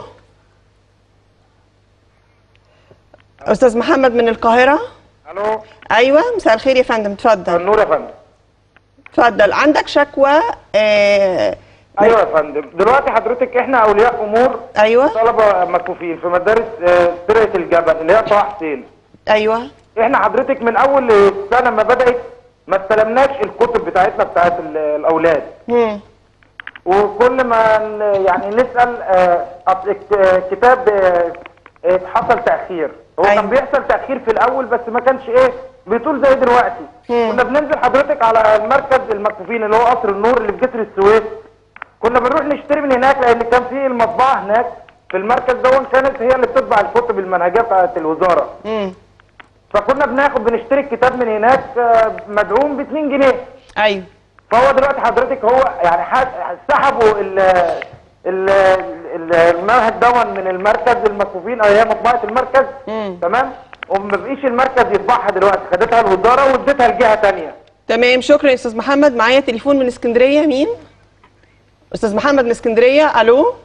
استاذ محمد من القاهره الو ايوه مساء الخير يا فندم اتفضل النور يا فندم اتفضل عندك شكوى آه ايوه يا فندم دلوقتي حضرتك احنا اولياء امور ايوه طلبه مكفوفين في مدارس آه، سرقه الجبل اللي هي طه حسين ايوه احنا حضرتك من اول السنه ما بدات ما استلمناش الكتب بتاعتنا بتاعت ال- الاولاد مم. وكل ما ن- يعني نسال آه، أصل الك- آه، كتاب آه، آه، حصل تاخير هو أيوة. كان بيحصل تاخير في الاول بس ما كانش ايه بيطول زي دلوقتي كنا بننزل حضرتك على المركز المكفوفين اللي هو قصر النور اللي في جسر السويس كنا بنروح نشتري من هناك لان كان في المطبعه هناك في المركز ده كانت هي اللي بتطبع الكتب المنهجيه بتاعت الوزاره مم. فكنا بناخد بنشتري الكتاب من هناك آه، مدعوم ب 2 جنيه ايوه فهو دلوقتي حضرتك هو يعني حد- سحبوا ال ال ال- المنهج دون من المركز المكفوفين او هي مطبعه المركز مم. تمام وما بقيش المركز يطبعها دلوقتي خدتها الوزاره واديتها لجهه ثانيه تمام شكرا يا استاذ محمد معايا تليفون من اسكندريه مين استاذ محمد من اسكندريه الو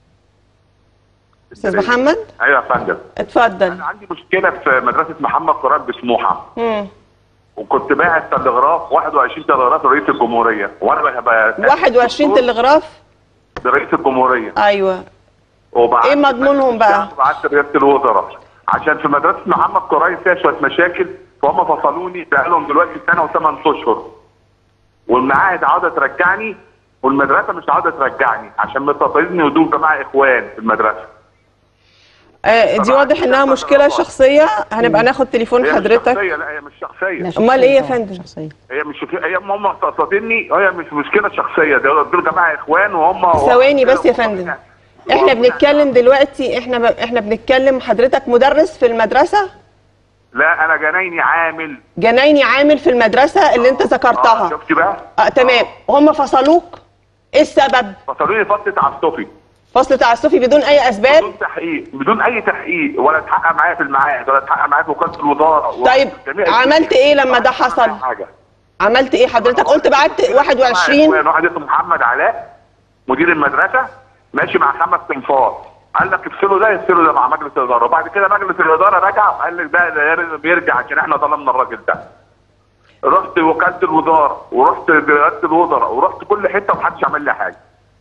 استاذ محمد ايوه يا فندم اتفضل انا عندي مشكله في مدرسه محمد قراد بسموحه مم. وكنت باعت تلغراف 21 تلغراف لرئيس الجمهوريه وانا بقى بقى 21 تلغراف لرئيس الجمهوريه ايوه وبعت إيه مضمونهم بقى؟ بعت رئاسه الوزراء عشان في مدرسه محمد قراد فيها شويه مشاكل فهم فصلوني بقالهم دلوقتي سنه وثمان اشهر والمعاهد عاوزه ترجعني والمدرسه مش عاوزه ترجعني عشان مستطردني ودول جماعه اخوان في المدرسه آه دي طبعاً. واضح انها طبعاً. مشكله شخصيه هنبقى ناخد تليفون هي مش حضرتك شخصيه لا هي مش شخصيه لا، امال ايه يا شخصية طبعاً، فندم شخصية. هي مش هي هم مستقصديني هي مش مشكله شخصيه دول دول جماعه اخوان وهم ثواني بس يا فندم احنا بنتكلم دلوقتي احنا ب... احنا بنتكلم حضرتك مدرس في المدرسه لا انا جنايني عامل جنايني عامل في المدرسه اللي انت آه، ذكرتها شفتي بقى اه تمام هم فصلوك ايه السبب فصلوني فتره عصفي فصل تعسفي بدون اي اسباب بدون تحقيق بدون اي تحقيق ولا اتحقق معايا في المعاهد ولا اتحقق معايا في وكاله الوزاره طيب، جميع عملت ايه لما ده ولا حصل؟ عملت حاجه عملت ايه حضرتك قلت بعت 21 واحد اسمه محمد علاء مدير المدرسه ماشي مع خمس تنفار قال لك افصلوا ده افصلوا ده مع مجلس الاداره وبعد كده مجلس الاداره رجع قال لك ده ده لازم بيرجع عشان احنا ظلمنا الراجل ده رحت وكاله الوزاره ورحت رئاسه الوزراء ورحت كل حته ومحدش عمل لي حاجه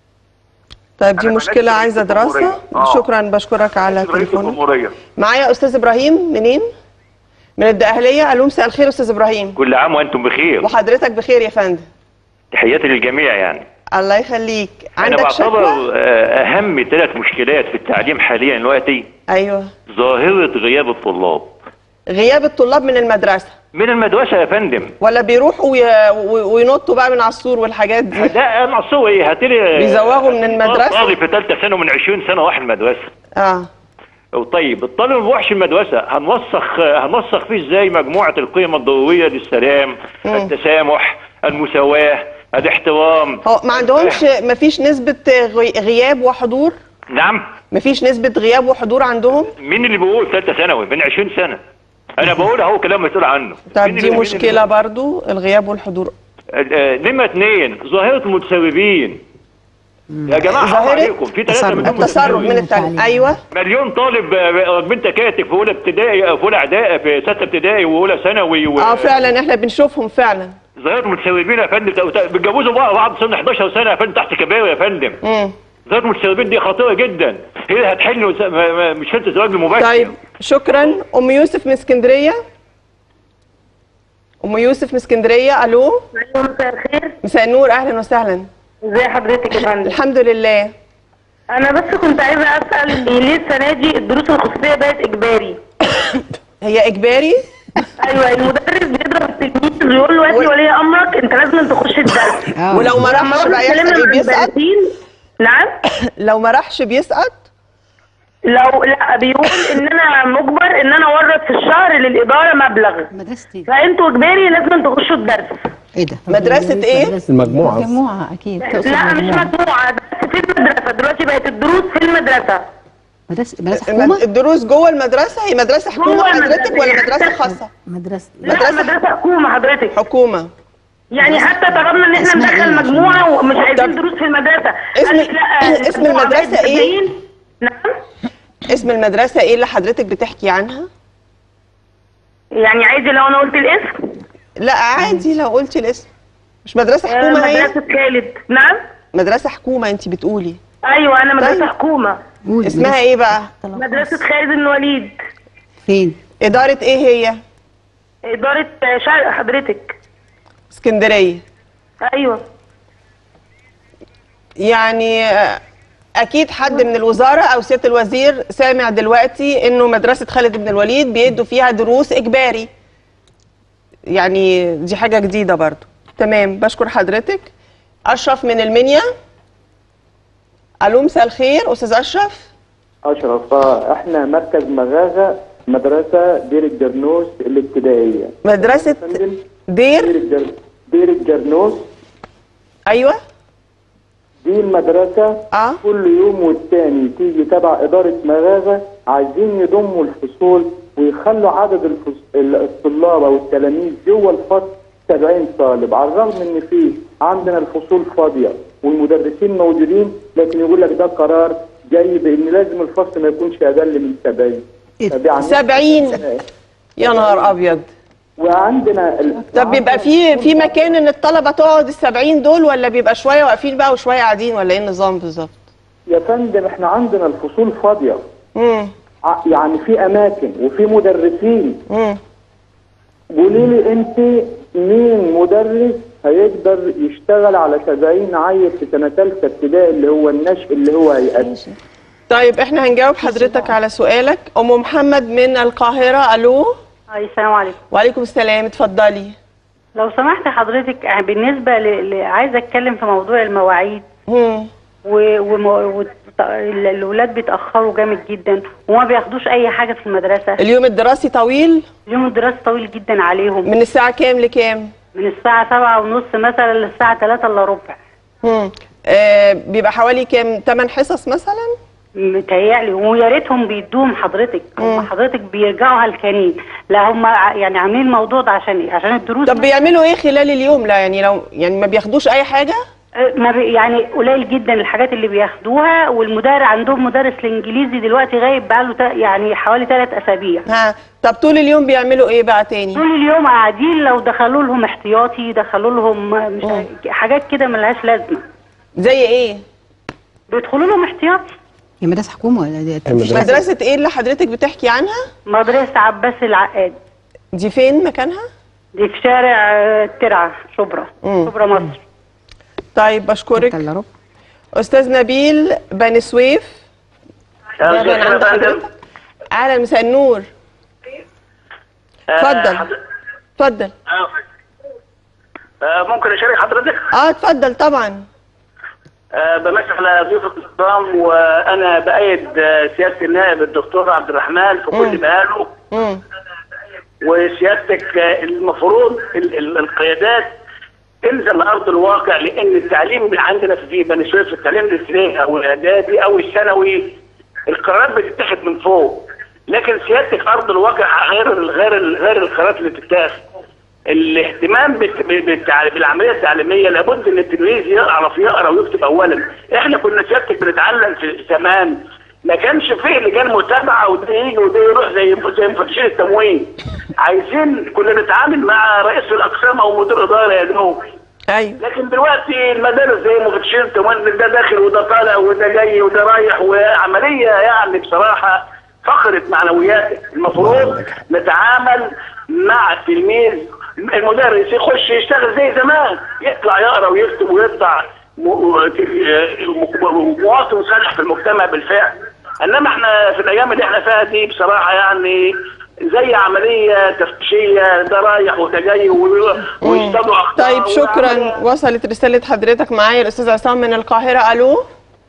طيب دي أنا مشكله بلاش عايزه رئيس دراسه الجمهورية. آه. شكرا بشكرك على رئيس تليفونك الجمهوريه معايا استاذ ابراهيم منين من الدقهليه الو مساء الخير استاذ ابراهيم كل عام وانتم بخير وحضرتك بخير يا فندم تحياتي للجميع يعني الله يخليك انا عندك شكوى بعتبر آه، اهم ثلاث مشكلات في التعليم حاليا دلوقتي ايوه ظاهره غياب الطلاب غياب الطلاب من المدرسه من المدرسه يا فندم ولا بيروحوا وي... وي- وينطوا بقى من على السور والحاجات دي ده معصوه ايه هاتلي بيزوغوا من المدرسة؟ طالب في ثالثه ثانوي من 20 سنه واحد المدرسه اه طيب الطالب ما بيروحش المدرسه هنوسخ هنوسخ فيه ازاي مجموعه القيم الضروريه للسلام مم. التسامح المساواه ادي احترام هو ما عندهمش ما فيش نسبه غي- غياب وحضور نعم ما فيش نسبه غياب وحضور عندهم مين اللي بيقول ثالثه ثانوي من 20 سنه انا بقول اهو كلام مسؤول عنه طب مين دي اللي- مين مشكله برضو الغياب والحضور اللي- آه، نمرة اثنين ظاهرة المتسربين يا جماعة حرام ظاهرة عليكم في 3 تسرب. مليون التسرب من متسربين التعليم ايوه مليون طالب آه، راكبين تكاتك في اولى ابتدائي في اولى اعدادي في سته ابتدائي واولى ثانوي و... اه فعلا احنا بنشوفهم فعلا ظاهرة المتسربين يا فندم وت- بيتجوزوا بقى بعض سن 11 سنة يا فندم تحت كبار يا فندم امم ظاهرة المتسربين دي خطيرة جدا هي هتحل وس- ما- ما- مش فكرة الزواج المباشر طيب شكرا ام يوسف من اسكندريه ام يوسف من اسكندريه الو ايوه مساء الخير مساء النور اهلا وسهلا ازي حضرتك يا فندم الحمد لله انا بس كنت عايزه اسال ليه السنه دي الدروس الخصوصيه بقت اجباري هي اجباري ايوه المدرس بيضرب التلميذ ويقول له هات لي ولي امرك انت لازم تخش الدرس آه. ولو ما لما راحش رحنا بقى يحصل اتكلمنا ايه مع بيسقط المدرسين نعم لو ما راحش بيسقط لو لا بيقول ان انا مجبر ان انا اورط في الشهر للاداره مبلغ مدرسة ايه؟ فانتوا اجباري لازم تخشوا الدرس ايه ده؟ مدرسه ايه المجموعه مجموعه اكيد تقصد لا مش مجموعة. مجموعه بس في المدرسه دلوقتي بقت الدروس في المدرسه مدرسة مدرسة المد- حكومة؟ الدروس جوه المدرسه هي مدرسه حكومه جوه حضرتك المدرسة. ولا مدرسه خاصه مدرسة لا مدرسه حكومه حضرتك حكومه يعني حتى طلبنا ان احنا اسمها ندخل إيه؟ مجموعه ومش عايزين طب دروس في المدرسه اسم- قال لك لا اسم المجموعة المدرسة بقت إيه؟ 70. نعم اسم المدرسه ايه اللي حضرتك بتحكي عنها يعني عادي لو انا قلت الاسم لا عادي لو قلتي الاسم مش مدرسه آه، حكومه هي مدرسه خالد نعم مدرسه حكومه انت بتقولي ايوه انا مدرسه طيب. حكومه قول اسمها ايه بقى مدرسه خالد بن وليد فين؟ اداره ايه هي اداره آه، شرق حضرتك اسكندريه ايوه يعني آه، اكيد حد من الوزاره او سياده الوزير سامع دلوقتي انه مدرسه خالد بن الوليد بيدوا فيها دروس اجباري يعني دي حاجه جديده برضو تمام بشكر حضرتك اشرف من المنيا الو مساء الخير استاذ اشرف أشرف آه، إحنا مركز مغاغة مدرسة دير الجرنوس الابتدائية مدرسه فندم دير دير الجر... دير الجرنوس ايوه دي المدرسة اه كل يوم والتاني تيجي تبع إدارة مغاغة عايزين يضموا الفصول ويخلوا عدد الفص... ال- الطلاب أو التلاميذ جوه الفصل 70 طالب على الرغم إن في عندنا الفصول فاضية والمدرسين موجودين لكن يقول لك ده قرار جاي بإن لازم الفصل ما يكونش أقل من 70 إيه ده؟ طب يعني 70 يا نهار ابيض وعندنا ال... طب بيبقى في في مكان ان الطلبه تقعد ال 70 دول ولا بيبقى شويه واقفين بقى وشويه قاعدين ولا ايه النظام بالظبط؟ يا فندم احنا عندنا الفصول فاضيه امم ع- يعني في اماكن وفي مدرسين امم قولي لي انت مين مدرس هيقدر يشتغل على 70 عيل في سنه ثالثه ابتدائي اللي هو النشء اللي هو هيقدم طيب احنا هنجاوب حضرتك على سؤالك ام محمد من القاهره الو اي السلام عليكم وعليكم السلام اتفضلي لو سمحت حضرتك آه، بالنسبه ل... ل... عايزه اتكلم في موضوع المواعيد مم. و... وم... و... ال- الولاد بيتاخروا جامد جدا وما بياخدوش اي حاجه في المدرسه اليوم الدراسي طويل اليوم الدراسي طويل جدا عليهم من الساعه كام لكام من الساعه سبعة ونص مثلا للساعه 3 الا ربع مم. آه بيبقى حوالي كام 8 حصص مثلا متهيألي ويا ريتهم بيدوهم حضرتك هم حضرتك بيرجعوا هلكانين لا هم ع- يعني عاملين الموضوع ده عشان ايه عشان الدروس طب بيعملوا ايه خلال اليوم لا يعني لو يعني ما بياخدوش اي حاجه أه، ما بي يعني قليل جدا الحاجات اللي بياخدوها والمدرس عندهم مدرس الانجليزي دلوقتي غايب بقاله تا- يعني حوالي ثلاث اسابيع ها طب طول اليوم بيعملوا ايه بقى تاني طول اليوم قاعدين لو دخلوا لهم احتياطي دخلوا لهم مش حاجات كده ملهاش لازمه زي ايه بيدخلوا لهم احتياطي هي مدرسة حكومة ولا دي المدرسة. مدرسه ايه اللي حضرتك بتحكي عنها مدرسه عباس العقاد دي فين مكانها دي في شارع آه، ترعه شبرا مم. شبرا مصر طيب بشكرك الا ربع استاذ نبيل بني سويف ده من عند حضرتك اهلا مساء النور اتفضل اتفضل ممكن اشارك حضرتك؟ اه اتفضل طبعا آه، بمسح على ضيوف الكرام وانا بايد آه، سياده النائب الدكتور عبد الرحمن في كل ما قاله مم. وسيادتك آه، المفروض ال- ال- القيادات تنزل لارض الواقع لان التعليم عندنا في بني سويف التعليم الابتدائي او الاعدادي او الثانوي القرارات بتتاخد من فوق لكن سيادتك ارض الواقع غير غير غير القرارات اللي بتتاخد الاهتمام بالت- بالتع- بالعمليه التعليميه لابد ان التلميذ يعرف يقرا ويكتب اولا احنا كنا سيادتك بنتعلم في زمان ما كانش فيه لجان متابعه وده يجي وده يروح زي زي مفتشين التموين عايزين كنا نتعامل مع رئيس الاقسام او مدير اداره يا دوب ايوه لكن دلوقتي المدارس زي مفتشين التموين ده داخل وده طالع وده جاي وده رايح وعمليه يعني بصراحه فقرت معنوياتك المفروض نتعامل مع التلميذ المدرس يخش يشتغل زي زمان يطلع يقرا ويكتب ويطلع م- م- مواطن صالح في المجتمع بالفعل انما احنا في الايام اللي احنا فيها دي بصراحه يعني زي عمليه تفتيشيه ده رايح وده جاي و- ويصطادوا اخطاء طيب شكرا وصلت رسالة حضرتك معايا الأستاذ عصام من القاهرة ألو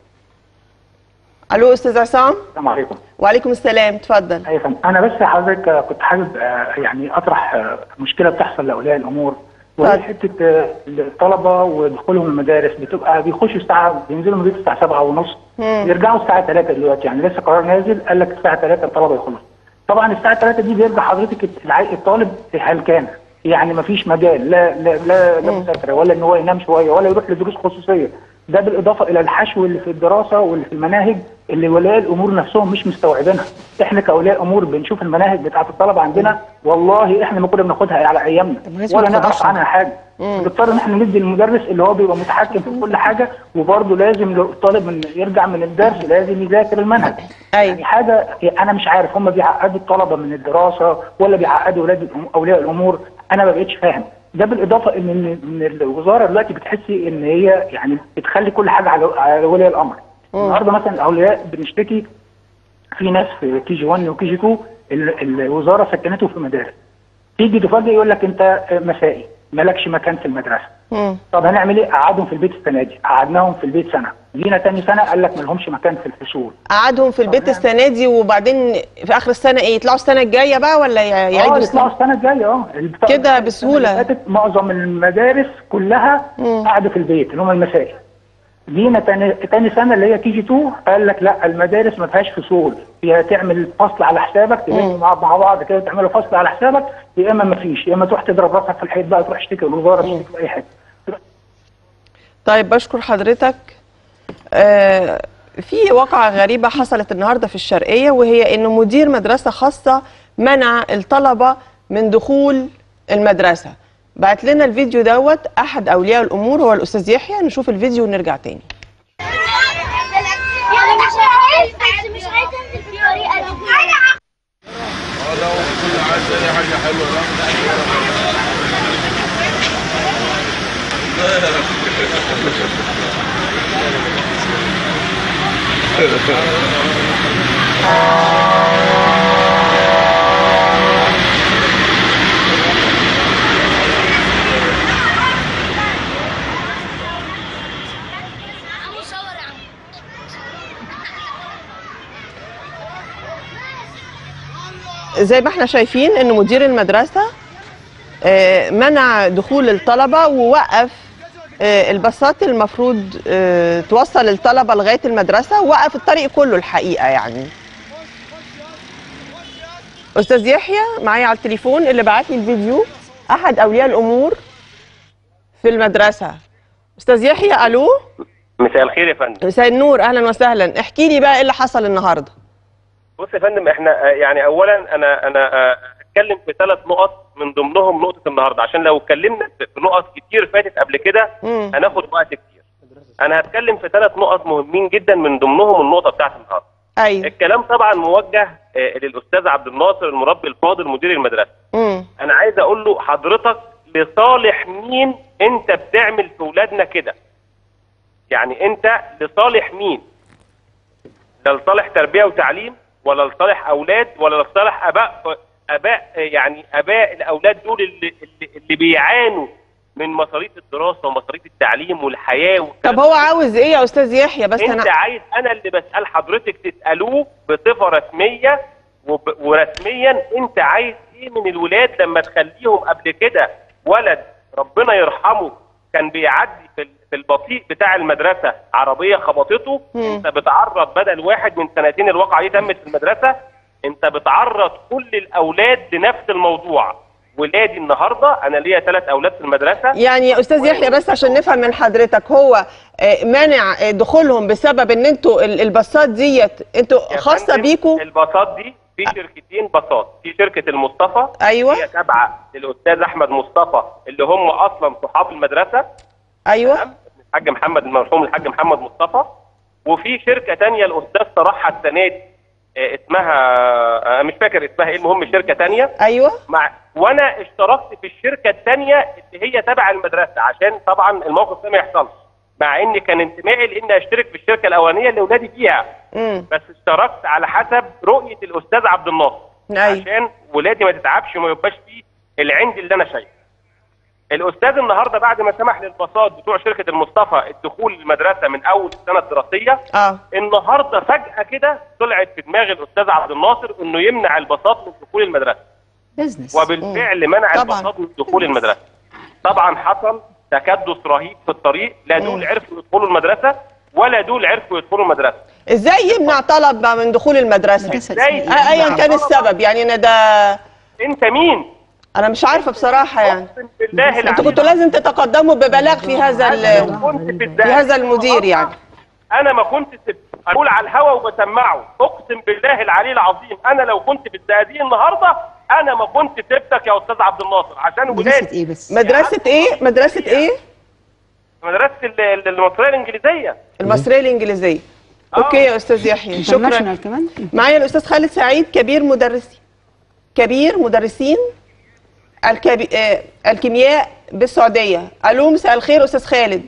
ألو أستاذ عصام السلام عليكم وعليكم السلام اتفضل ايوه فندم. انا بس حضرتك آه، كنت حابب آه، يعني اطرح آه، مشكله بتحصل لاولياء الامور وهي حته آه، الطلبه ودخولهم المدارس بتبقى بيخشوا الساعه بينزلوا من البيت الساعه 7 ونص يرجعوا الساعه 3 دلوقتي يعني لسه قرار نازل قال لك الساعه 3 الطلبه يخلصوا طبعا الساعه 3 دي بيرجع حضرتك الع- الطالب هلكان يعني مفيش مجال لا لا لا, لا مسافره ولا ان هو ينام شويه ولا يروح لدروس خصوصيه ده بالاضافه الى الحشو اللي في الدراسه واللي في المناهج اللي ولاء الامور نفسهم مش مستوعبينها احنا كاولياء امور بنشوف المناهج بتاعه الطلبه عندنا والله احنا ما كنا بناخدها على ايامنا لازم ولا ما نعرف تاخدهاش. عنها حاجه بنضطر ان احنا ندي المدرس اللي هو بيبقى متحكم في كل حاجه وبرضه لازم الطالب من يرجع من الدرس لازم يذاكر المنهج يعني حاجه انا مش عارف هم بيعقدوا الطلبه من الدراسه ولا بيعقدوا اولاد الأم- اولياء الامور انا ما بقتش فاهم ده بالاضافه ان ان إن الوزاره دلوقتي بتحسي ان هي يعني بتخلي كل حاجه على على ولي الامر النهارده مثلا الاولياء بنشتكي في ناس في كي جي 1 وكي جي 2 ال- الوزاره سكنته في مدارس تيجي تفاجئ يقول لك انت مسائي مالكش مكان في المدرسه طب هنعمل ايه؟ قعدهم في البيت السنه دي، قعدناهم في البيت سنه، جينا تاني سنه قال لك ما لهمش مكان في الفصول. قعدهم في البيت السنة دي وبعدين في آخر السنة إيه يطلعوا السنة الجاية بقى ولا ي- اه يعيدوا يطلعوا السنة؟ السنه الجايه اه البتاع- كده بسهولة. السنة اللي فاتت معظم المدارس كلها قعدوا في البيت اللي هم المسائي. جينا تاني, تاني سنه اللي هي كي جي 2 قال لك لا المدارس ما فيهاش فصول، يا تعمل فصل على حسابك تلموا مع مع بعض كده تعملوا فصل على حسابك يا اما ما فيش، يا اما تروح تضرب راسك في الحيط بقى تروح تشتكي الوزاره تشتكي في اي حته. طيب بشكر حضرتك آه في واقعة غريبة حصلت النهاردة في الشرقية وهي أن مدير مدرسة خاصة منع الطلبة من دخول المدرسة بعت لنا الفيديو دوت أحد أولياء الأمور هو الأستاذ يحيى نشوف الفيديو ونرجع تاني يعني مش عايز بس مش عايز انزل في طريقه لو لو كل عايز اي حاجه حلوه زي ما احنا شايفين ان مدير المدرسة آه، منع دخول الطلبة ووقف آه، الباصات المفروض آه، توصل الطلبة لغاية المدرسة ووقف الطريق كله الحقيقة يعني أستاذ يحيى معايا على التليفون اللي بعت لي الفيديو أحد أولياء الأمور في المدرسة أستاذ يحيى ألو مساء الخير يا فندم مساء النور أهلا وسهلا احكي لي بقى إيه اللي حصل النهاردة بص يا فندم احنا آه، يعني اولا انا انا آه، هتكلم في ثلاث نقط من ضمنهم نقطه النهارده عشان لو اتكلمنا في في نقط كتير فاتت قبل كده مم. هناخد وقت كتير انا هتكلم في ثلاث نقط مهمين جدا من ضمنهم النقطه بتاعت النهارده أيوه الكلام طبعا موجه آه، للاستاذ عبد الناصر المربي الفاضل مدير المدرسه مم. انا عايز اقول له حضرتك لصالح مين انت بتعمل في ولادنا كده يعني انت لصالح مين لا لصالح تربيه وتعليم ولا لصالح اولاد ولا لصالح اباء اباء يعني اباء الاولاد دول اللي, اللي, اللي بيعانوا من مصاريف الدراسه ومصاريف التعليم والحياه والكلام طب هو عاوز إيه يا أستاذ يحيى بس انت أنا عايز انا اللي بسال حضرتك تسالوه بصفه رسميه وب... ورسميا انت عايز ايه من الولاد لما تخليهم قبل كده ولد ربنا يرحمه كان بيعدي في ال- في البطيء بتاع المدرسه عربيه خبطته انت بتعرض بدل واحد من سنتين الواقعه دي تمت في المدرسه انت بتعرض كل الاولاد لنفس الموضوع ولادي النهارده انا ليا ثلاث اولاد في المدرسه يعني يا استاذ يحيى بس عشان نفهم من حضرتك هو آه، منع آه، دخولهم بسبب ان انتوا ال- الباصات ديت انتوا يا خاصه فندم، بيكوا الباصات دي في شركتين باصات في شركه المصطفى أيوة. هي تابعه للاستاذ احمد مصطفى اللي هم اصلا صحاب المدرسه ايوه الحاج محمد المرحوم الحاج محمد مصطفى وفي شركه تانية الاستاذ صراحه السنه دي آه، اسمها آه، مش فاكر اسمها ايه المهم شركه تانية ايوه مع وانا اشتركت في الشركه الثانيه اللي هي تبع المدرسه عشان طبعا الموقف ده ما يحصلش مع ان كان انتمائي لان اشترك في الشركه الاولانيه اللي اولادي فيها امم بس اشتركت على حسب رؤيه الاستاذ عبد الناصر أيوة. عشان ولادي ما تتعبش وما يبقاش فيه العند اللي انا شايفه الاستاذ النهارده بعد ما سمح للباصات بتوع شركه المصطفى الدخول المدرسه من اول السنه الدراسيه اه النهارده فجاه كده طلعت في دماغ الاستاذ عبد الناصر انه يمنع الباصات من دخول المدرسه بزنس وبالفعل منع طبعاً. الباصات من دخول المدرسه طبعا حصل تكدس رهيب في الطريق لا دول عرفوا يدخلوا المدرسه ولا دول عرفوا يدخلوا المدرسه ازاي يمنع طلب من دخول المدرسه إزاي آه، ايا كان السبب يعني انا ده انت مين انا مش عارفه بصراحه يعني بالله انتوا العلي كنتوا لازم تتقدموا ببلاغ في هذا ال- كنت في في هذا المدير يعني انا ما كنت سبت اقول على الهوا وبسمعه اقسم بالله العلي العظيم انا لو كنت في الزقازيق النهارده انا ما كنت سبتك يا استاذ عبد الناصر عشان ولادي ايه بس مدرسه ايه مدرسه ايه مدرسه ال- ال- المصريه الانجليزيه المصريه الانجليزيه اوكي يا استاذ يحيى شكرا انترناشونال كمان معايا الاستاذ خالد سعيد كبير مدرسي كبير مدرسين الكبي... آه، الكيمياء بالسعوديه الو مساء الخير استاذ خالد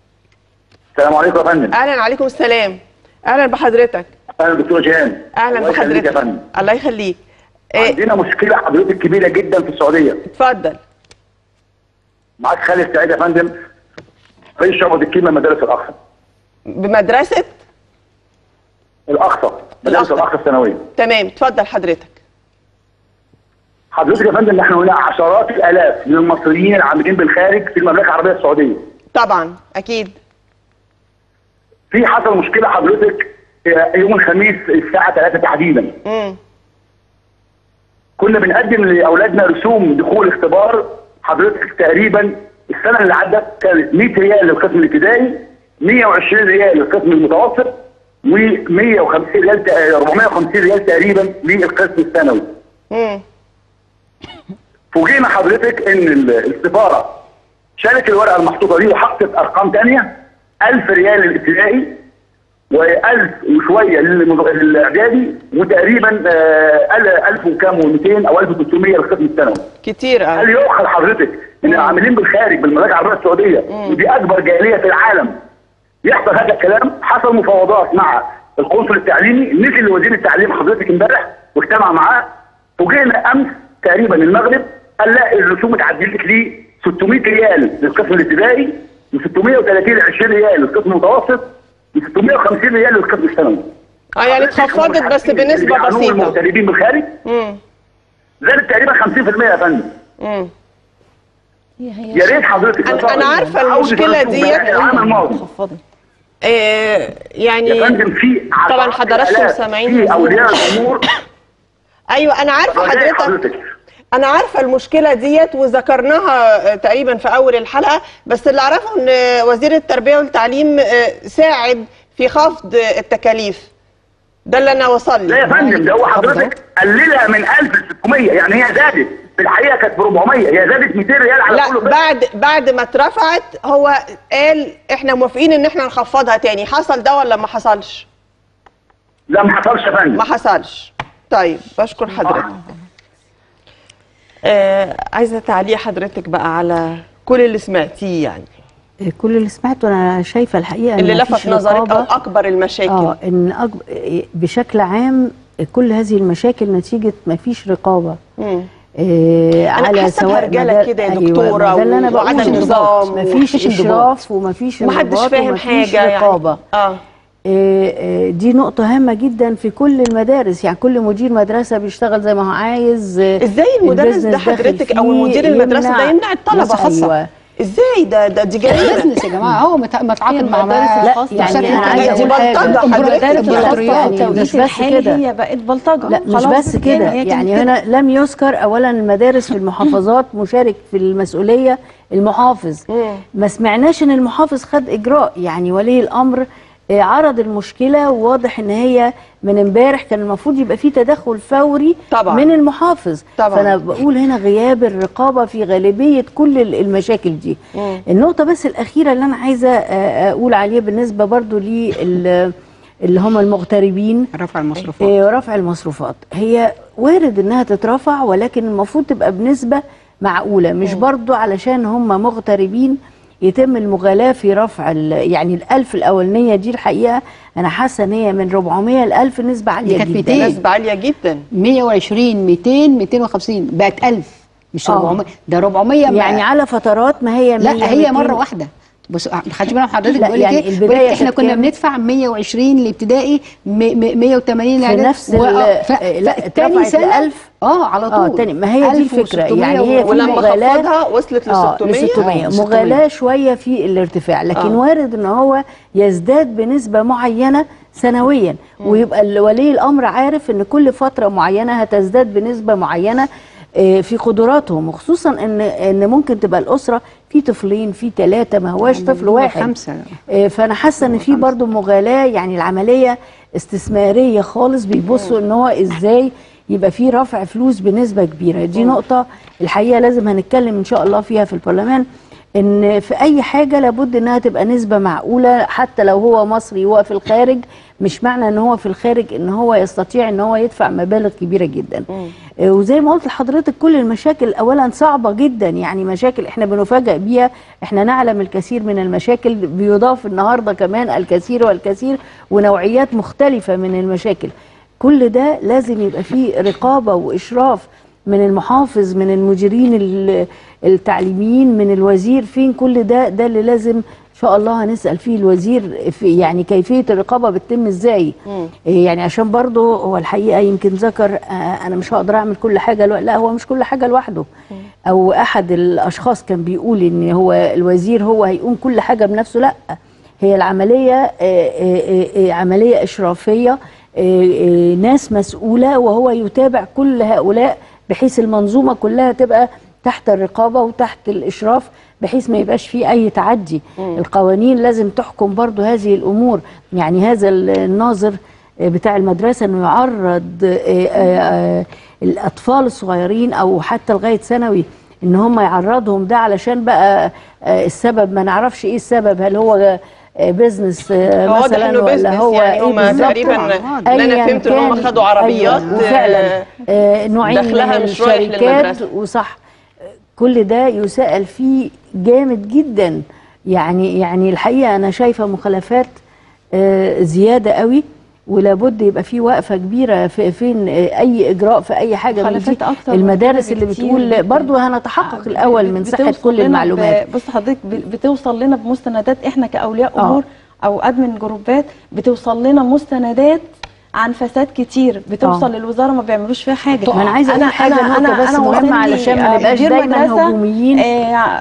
السلام عليكم يا فندم اهلا عليكم السلام اهلا بحضرتك اهلا دكتور جيهان اهلا الله يخليك يا بحضرتك فندم الله يخليك عندنا مشكله حضرتك كبيره جدا في السعوديه اتفضل معاك خالد سعيد يا فندم رئيس شعبة الكيمياء مدارس الاقصى بمدرسه الاقصى مدارس الاقصى الثانويه تمام اتفضل حضرتك حضرتك يا فندم احنا هنا عشرات الالاف من المصريين العاملين بالخارج في المملكه العربيه السعوديه طبعا اكيد في حصل مشكله حضرتك آه، يوم الخميس الساعه 3 تحديدا امم كنا بنقدم لاولادنا رسوم دخول اختبار حضرتك تقريبا السنه اللي عدت كانت 100 ريال للقسم الابتدائي 120 ريال للقسم المتوسط و150 ريال تق- 450 ريال تقريبا للقسم الثانوي امم فوجئنا حضرتك ان ال- السفاره شالت الورقه المحطوطه دي وحطت ارقام ثانيه 1000 ريال للابتدائي و1000 وشويه للمد- للاعدادي وتقريبا آه، 1000 وكام و200 او 1300 للقسم الثانوي كتير هل يؤخذ حضرتك ان العاملين بالخارج بالمملكه العربيه السعوديه ودي اكبر جاليه في العالم يحصل هذا الكلام حصل مفاوضات مع القنصل التعليمي نزل لوزير التعليم حضرتك امبارح واجتمع معاه فوجئنا امس تقريبا المغرب قال لا الرسوم اتعدلت لي 600 ريال للقسم الابتدائي و630 20 ريال للقسم المتوسط و650 ريال للقسم الثانوي اه يعني اتخفضت بس بنسبه بسيطه المغتربين بالخارج امم زادت تقريبا 50% يا فندم امم يا ريت حضرتك أنا- أنا عارفة عاوز المشكلة الرسوم ديت. بتاعت العام الماضي آه يعني يا فندم في طبعا عشرات حضراتكم الآلاف سامعين في اولياء الامور ايوه انا عارفه رجاء حضرتك انا عارفه المشكله ديت وذكرناها آه، تقريبا في اول الحلقه بس اللي اعرفه ان وزير التربيه والتعليم آه، ساعد في خفض آه، التكاليف ده اللي انا وصل لي لا يا فندم ده هو حضرتك قللها من 1000 ل 600 يعني هي زادت في الحقيقه كانت ب 400 هي زادت 200 ريال على لا كل قسم. بعد بعد ما اترفعت هو قال احنا موافقين ان احنا نخفضها تاني حصل ده ولا ما حصلش لا ما حصلش يا فندم ما حصلش طيب بشكر حضرتك آه عايزه تعليق حضرتك بقى على كل اللي سمعتيه يعني كل اللي سمعته انا شايفه الحقيقه اللي إن لفت مفيش نظرك او رقابة. اكبر المشاكل اه ان أكبر بشكل عام كل هذه المشاكل نتيجه مفيش رقابه مم. إيه أنا على حاسة سواء بهرجلة مدار- كده يا أيوة، دكتورة ما ده اللي انا وعدم بقوله نظام مفيش ومفيش انضباط. اشراف ومفيش ومحدش انضباط فاهم ومفيش حاجة يعني. رقابه اه إيه إيه دي نقطة هامة جدا في كل المدارس يعني كل مدير مدرسة بيشتغل زي ما هو عايز ازاي المدرس ده البيزنس داخل حضرتك او فيه مدير المدرسه ده يمنع الطلبه أيوة. ازاي ده ده دي جريمه بزنس يا جماعه هو مت- متعاقد مع المدارس مع- الخاصة يعني بشكل أنا طبيعي. عايزة أقول حاجة. المدارس الخاصة إمبراطوريات في التوقيت مش بس الحالي كده. هي بقت بلطجة لا مش خلاص بس كده، كده هي كانت يعني كده. هنا لم يذكر اولا المدارس في المحافظات مشارك في المسؤوليه المحافظ ما سمعناش ان المحافظ خد اجراء يعني ولي الامر آه، عرض المشكله وواضح ان هي من امبارح كان المفروض يبقى في تدخل فوري طبعاً. من المحافظ طبعاً. فانا بقول هنا غياب الرقابه في غالبيه كل ال- المشاكل دي مم. النقطه بس الاخيره اللي انا عايزه آه، اقول عليها بالنسبه برضو لل اللي هم المغتربين رفع المصروفات إيه، رفع المصروفات هي وارد انها تترفع ولكن المفروض تبقى بنسبه معقوله مش برضو علشان هم مغتربين يتم المغالاه في رفع ال- يعني الالف الاولانيه دي الحقيقه انا حاسه ان هي من 400 ل 1000 نسبه عاليه دي كانت جدا 200. نسبه عاليه جدا 120 200 250 بقت 1000 مش آه. 400 ده 400 بقى- يعني على فترات ما هي 100 لا هي 200. مره واحده بص خدي بالك حضرتك لا، بقول لك يعني ايه البداية بقول لك احنا كانت كنا كام؟ بندفع 120 الابتدائي م- م- 180 في الاعدادي نفس و- ال- ف- لا، ف- تاني اترفعت سنه ل 1000 اه على طول اه تاني ما هي دي الفكره 1600 يعني هي في ولما مغالاه خفضها وصلت ل آه، 600 ل 600 آه، مغالاه شويه في الارتفاع لكن آه. وارد ان هو يزداد بنسبه معينه سنويا ويبقى ال- ولي الامر عارف ان كل فتره معينه هتزداد بنسبه معينه آه، في قدراتهم وخصوصا ان ان ممكن تبقى الاسره في طفلين في ثلاثه ما هواش طفل هو واحد خمسة. آه، فانا حاسه ان في برضو مغالاه يعني العمليه استثماريه خالص بيبصوا ان هو ازاي يبقى في رفع فلوس بنسبه كبيره دي نقطه الحقيقه لازم هنتكلم ان شاء الله فيها في البرلمان ان في اي حاجه لابد انها تبقى نسبه معقوله حتى لو هو مصري هو في الخارج مش معنى ان هو في الخارج ان هو يستطيع ان هو يدفع مبالغ كبيره جدا آه، وزي ما قلت لحضرتك كل المشاكل اولا صعبه جدا يعني مشاكل احنا بنفاجئ بيها احنا نعلم الكثير من المشاكل بيضاف النهارده كمان الكثير والكثير ونوعيات مختلفه من المشاكل كل ده لازم يبقى فيه رقابه واشراف من المحافظ من المديرين ال- التعليميين من الوزير فين كل ده ده اللي لازم ان شاء الله هنسال فيه الوزير في يعني كيفيه الرقابه بتتم ازاي إيه يعني عشان برضه هو الحقيقه يمكن ذكر آه انا مش هقدر اعمل كل حاجه لو لا هو مش كل حاجه لوحده او احد الاشخاص كان بيقول ان هو الوزير هو هيقوم كل حاجه بنفسه لا هي العمليه آه، آه، آه، عمليه اشرافيه آه، آه، ناس مسؤوله وهو يتابع كل هؤلاء بحيث المنظومه كلها تبقى تحت الرقابه وتحت الاشراف بحيث ما يبقاش فيه اي تعدي القوانين لازم تحكم برضو هذه الامور يعني هذا الناظر بتاع المدرسه انه يعرض آه، آه، آه، الاطفال الصغيرين او حتى لغايه ثانوي ان هم يعرضهم ده علشان بقى آه، السبب ما نعرفش ايه السبب هل هو آه، بيزنس آه، واضح مثلا انه ولا بيزنس هو يعني إيه هم بالظبط؟ تقريبا اللي انا أياً فهمت ان هم كان- خدوا عربيات أيوة وفعلا آه، نوعين دخلها من مش رايح الشركات للمدرسة. وصح كل ده يسأل فيه جامد جدا يعني يعني الحقيقه انا شايفه مخالفات آه، زياده قوي ولابد يبقى في وقفه كبيره في فين آه، اي اجراء في اي حاجه من دي مخالفات أكتر من المدارس كده اللي بكتير بتقول جداً. برضو هنتحقق الاول من صحه بتوصل كل لنا المعلومات ب- بص حضرتك ب- بتوصل لنا بمستندات احنا كاولياء آه. امور او ادمن جروبات بتوصل لنا مستندات عن فساد كتير بتوصل آه. للوزاره ما بيعملوش فيها حاجه ما أنا عايزة أقول حاجة نقطة بس مهمة وصلني، علشان ما آه، نبقاش مدير دايماً مدرسة، هجوميين. آه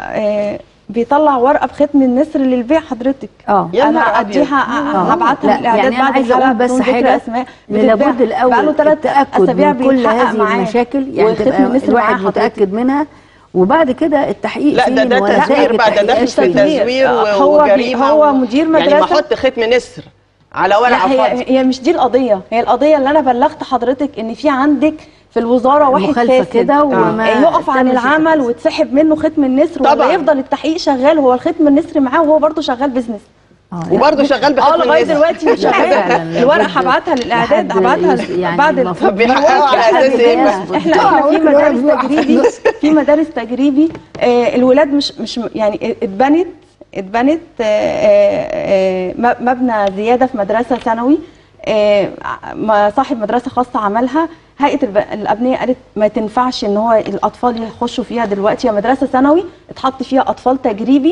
آه بيطلع ورقه بختم النسر للبيع حضرتك اه انا اديها آه. هبعتها لا، للاعداد يعني انا بعد عايزه الحلقه اقول بس بدون ذكر حاجه اسماء ان بتتباع. لابد الاول بقاله ثلاث التاكد اسابيع من كل بيتحقق هذه معاه. المشاكل يعني وختم تبقى النسر معاه الواحد حضرتك. متاكد منها وبعد كده التحقيق لا فين ده ده ونتائج تزوير بقى ده داخل في التحقيق فين. تزوير و- هو بي- وجريمه هو و- مدير يعني ما مدرسة. احط ختم نسر على ورقه لا هي فاضيه هي مش دي القضيه هي القضيه اللي انا بلغت حضرتك ان في عندك في الوزاره واحد مخالفة فاسد كده وما آه، يقف عن تمش العمل ويتسحب منه ختم النسر طبعاً. ولا يفضل التحقيق شغال هو الختم النسر معاه وهو برضه شغال بزنس وبرضه شغال اه بختم لغايه النسر. دلوقتي مش لا، شغال فعلاً، الورقه لابد هبعتها للاعداد لحد هبعتها يس- يعني بعد ال- المفروض طب بيحققوا على احنا اساس ايه احنا بس؟ احنا في مدارس تجريبي في مدارس تجريبي آه، الولاد مش مش يعني اتبنت اتبنت آه، آه، آه، مبنى زياده في مدرسه ثانوي آه، ما صاحب مدرسه خاصه عملها هيئه الب- الابنيه قالت ما تنفعش ان هو الاطفال يخشوا فيها دلوقتي هي مدرسه ثانوي اتحط فيها اطفال تجريبي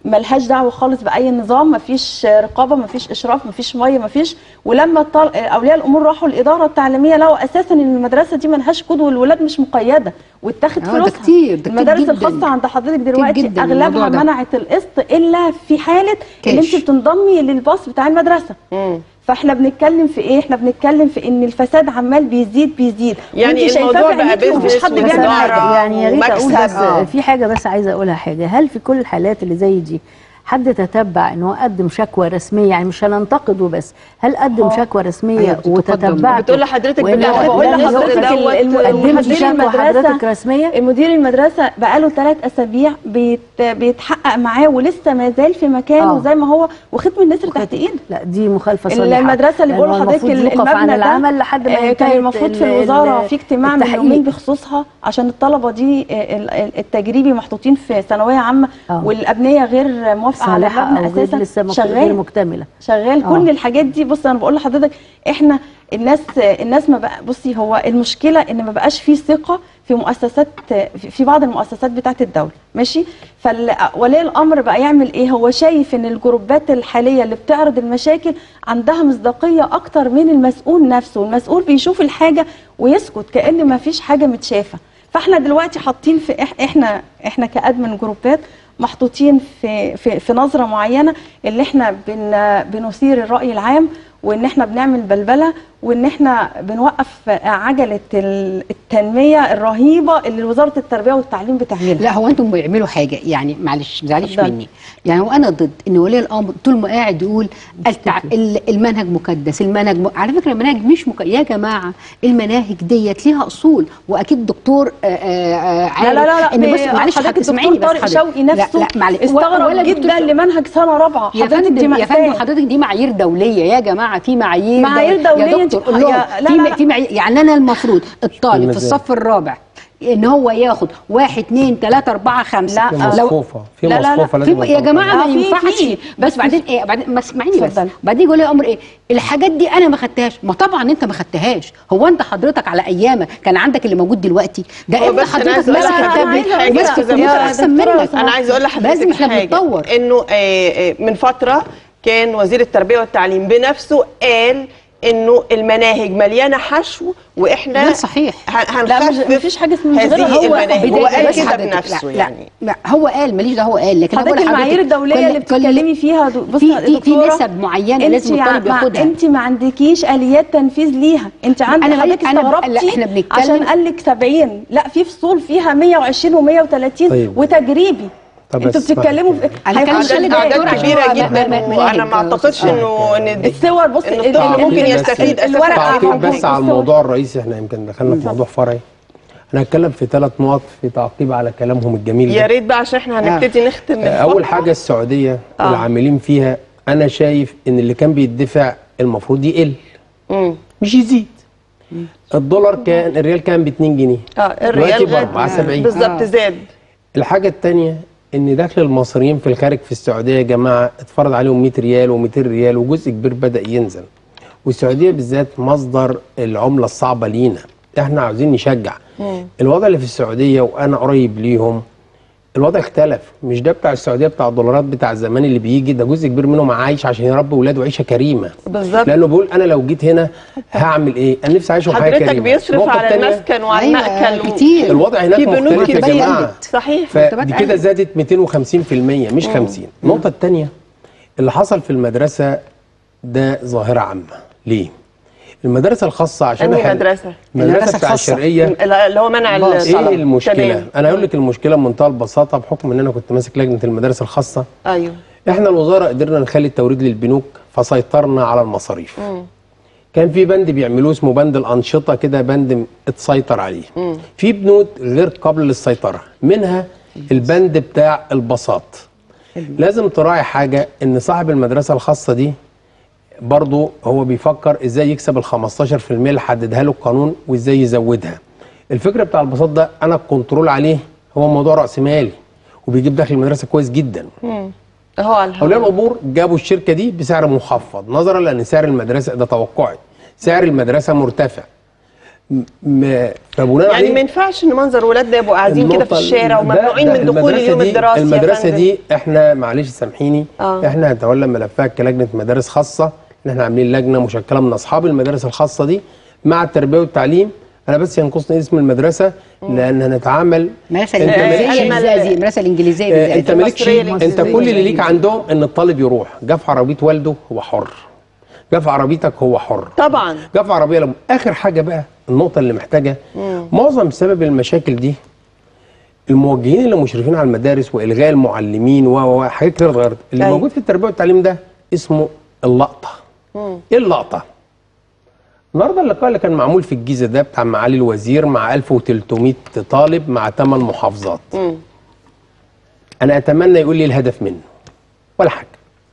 ملهاش دعوه خالص باي نظام مفيش رقابه مفيش اشراف مفيش ميه مفيش ولما الطل... اولياء الامور راحوا الاداره التعليميه لقوا اساسا ان المدرسه دي ملهاش كود والولاد مش مقيده واتاخد آه، ده فلوسها كتير، ده كتير المدارس جداً. الخاصه عند حضرتك دلوقتي جداً الموضوع اغلبها ده. منعت القسط الا في حاله اللي كاش. انت بتنضمي للباص بتاع المدرسه فاحنا بنتكلم في ايه احنا بنتكلم في ان الفساد عمال بيزيد بيزيد يعني وانت شايفاه الموضوع بقى بعينيكي ومفيش business حد بيعمل وإدارة حاجه يعني يا ريت اقول بس ومكسب. في حاجه بس عايزه اقولها حاجه هل في كل الحالات اللي زي دي حد تتبع ان هو قدم شكوى رسميه يعني مش هننتقده بس هل قدم شكوى رسميه أيوة، بتتقدم. وتتبعت بتقول لحضرتك وإن بالله هو- بقول ده لحضرتك يوقف- ال- الم- قدمت مدير شكوى المدرسة حضرتك رسميه مدير المدرسه بقاله ثلاث اسابيع بيت بيتحقق معاه ولسه ما زال في مكانه آه. زي ما هو وختم النسر تحت ايده لا دي مخالفه صريحه المدرسه اللي لأن بقول هو لحضرتك المفروض يوقف عن المبنى ده العمل لحد ما آه، كان ينتهي المفروض في ال- الوزاره ال- في اجتماع من التحقيق. يومين بخصوصها عشان الطلبه دي آه، ال- ال- التجريبي محطوطين في ثانويه عامه آه. والابنيه غير موافقه على صالحه المبنى او غير اساسا لسه مك- غير شغال مكتمله شغال آه. كل الحاجات دي بص انا بقول لحضرتك احنا الناس الناس ما بقى بصي هو المشكله ان ما بقاش في ثقه في مؤسسات في- في بعض المؤسسات بتاعه الدوله ماشي فولي الامر بقى يعمل ايه هو شايف ان الجروبات الحاليه اللي بتعرض المشاكل عندها مصداقيه اكتر من المسؤول نفسه المسؤول بيشوف الحاجه ويسكت كان ما فيش حاجه متشافه فاحنا دلوقتي حاطين في إح- احنا احنا كادمن جروبات محطوطين في في في نظره معينه اللي احنا بن بنثير الراي العام وان احنا بنعمل بلبله وان احنا بنوقف عجله ال- التنميه الرهيبه اللي وزاره التربيه والتعليم بتعملها لا هو انتم بيعملوا حاجه يعني معلش ما تزعليش اتفضلي. مني يعني هو انا ضد ان ولي الامر طول ما قاعد يقول التع... ال- المنهج مكدس المنهج م... على فكره المناهج مش مك... يا جماعه المناهج ديت ليها اصول واكيد الدكتور آه، آه، آه، عارف لا لا لا, لا ان بس بي- معلش حضرتك هتسمعيني الدكتور بس طارق حضرتك. شوقي لا نفسه لا معلش استغرب ولا جدا دكتور- لمنهج سنه رابعه يا حضرتك فندم دي يا مأساة. فندم حضرتك دي معايير دوليه يا جماعه في معايير معايير دول- دولية يا انت- دكتور قول لهم يا- لا في لا لا. في معايير يعني انا المفروض الطالب في المزايا. الصف الرابع ان هو ياخد واحد اتنين تلاته اربعه خمسه في لو مصفوفه في لا لا لا مصفوفه لازم في يا جماعه آه، ما في- ينفعش في. بس بعدين ايه بعدين ما اسمعيني بس اتفضل. بعدين يقول لي امر ايه الحاجات دي انا ما خدتهاش ما طبعا انت ما خدتهاش هو انت حضرتك على ايامك كان عندك اللي موجود دلوقتي ده هو انت بس أنا حضرتك عايزة أقول ماسك لحضرتك التابلت حاجة وماسك يا الكمبيوتر احسن دكتورة منك انا عايزه اقول لحضرتك لازم احنا حاجة. بنتطور انه آه، آه، من فتره كان وزير التربيه والتعليم بنفسه قال انه المناهج مليانه حشو واحنا لا صحيح ه- لا مش هنخفف مفيش حاجه اسمها هذه هو المناهج هو بداية قال بس كده حضرتك- بنفسه لا يعني لا هو قال ماليش ده هو قال لكن أنا حضرتك بقول المعايير لحضرتك الدوليه كل- اللي كل- بتتكلمي فيها دو- بصي في يا في في دكتورة، نسب معينه لازم انت الطالب مع- ياخدها انت ما عندكيش اليات تنفيذ ليها انت عندك أنا حضرتك أنا- لا، استغربتي إحنا بنتكلم- عشان قال لك 70 لا في فصول فيها 120 و130 طيب. وتجريبي طب انتوا اسمع. بتتكلموا في أنا هيخش كان لك اعداد دكتور اعداد كبيره عشان جدا ما- ما- وانا مناهج ما اعتقدش انه ان دي- الصور بص إن اللي الطالب ممكن ممكن بس يستفيد الورق اساسا تعقيب موجود بس على بالصور. الموضوع الرئيسي احنا يمكن دخلنا في موضوع فرعي انا هتكلم في ثلاث نقط في تعقيب على كلامهم الجميل يا ده ريت بقى عشان احنا هنبتدي نختم آه، اول حاجه السعوديه آه. والعاملين فيها انا شايف ان اللي كان بيدفع المفروض يقل مم. مش يزيد الدولار كان الريال كان ب 2 جنيه اه دلوقتي الريال ب غاد 74 بالظبط آه. زاد الحاجه الثانيه ان دخل المصريين في الخارج في السعوديه يا جماعه اتفرض عليهم 100 ريال و200 ريال وجزء كبير بدا ينزل والسعوديه بالذات مصدر العمله الصعبه لينا احنا عاوزين نشجع الوضع اللي في السعوديه وانا قريب ليهم الوضع اختلف مش ده بتاع السعوديه بتاع الدولارات بتاع زمان اللي بيجي ده جزء كبير منهم عايش عشان يربي ولاده عيشه كريمه بالظبط لانه بيقول انا لو جيت هنا هعمل ايه انا نفسي اعيش حياه كريمه حضرتك بيصرف النقطة على التانية، المسكن وعلى أيوة، المأكل و- كتير. الوضع هناك في بنوك مختلف يا كتير جماعه قلت. صحيح فدي كده زادت 250% مش 50 النقطة الثانية اللي حصل في المدرسة ده ظاهرة عامة ليه؟ المدرسة الخاصة عشان أنهي أحل- مدرسة؟ المدرسة بتاع الخاصة. الشرقية اللي هو منع باص. الطلب ايه المشكلة؟ تمام. أنا هقول لك المشكلة بمنتهى البساطة بحكم إن أنا كنت ماسك لجنة المدارس الخاصة ايوه احنا الوزارة قدرنا نخلي التوريد للبنوك فسيطرنا على المصاريف كان في بند بيعملوه اسمه بند الأنشطة كده بند اتسيطر عليه في بنود غير قابلة للسيطرة منها البند بتاع البساط لازم تراعي حاجة ان صاحب المدرسة الخاصة دي برضه هو بيفكر ازاي يكسب ال 15% اللي حددها له القانون وازاي يزودها الفكرة بتاع البساط ده انا الكنترول عليه هو موضوع رأس مالي وبيجيب دخل المدرسة كويس جدا اهو على اولياء الهواء. الامور جابوا الشركه دي بسعر مخفض نظرا لان سعر المدرسه ده توقعي سعر المدرسه مرتفع م- م- فبناء يعني عليه ما ينفعش ان منظر ولادنا يبقوا قاعدين كده في النقطة- الشارع ده- وممنوعين ده من دخول المدرسة اليوم دي- الدراسي يا المدرسه فندم. دي احنا معلش سامحيني آه. احنا هنتولى ملفها كلجنه مدارس خاصه ان احنا عاملين لجنه مشكله من اصحاب المدارس الخاصه دي مع التربيه والتعليم انا بس ينقصني اسم المدرسه لان هنتعامل المدرسه أنت الانجليزيه مالكش- بالذات دي المدرسه الانجليزيه آه، بالذات انت مالكش المصرية انت الإنجليزية. كل اللي ليك عندهم ان الطالب يروح جه في عربيه والده هو حر جه في عربيتك هو حر طبعا جه في عربيه لم... اخر حاجه بقى النقطه اللي محتاجه مم. معظم سبب المشاكل دي الموجهين اللي مشرفين على المدارس والغاء المعلمين و و- و- حاجات كتير اتغيرت اللي أيوة. موجود في التربيه والتعليم ده اسمه اللقطه مم. ايه اللقطه النهارده اللقاء اللي كان معمول في الجيزه ده بتاع معالي الوزير مع 1300 طالب مع 8 محافظات مم. انا اتمنى يقول لي الهدف منه ولا حاجه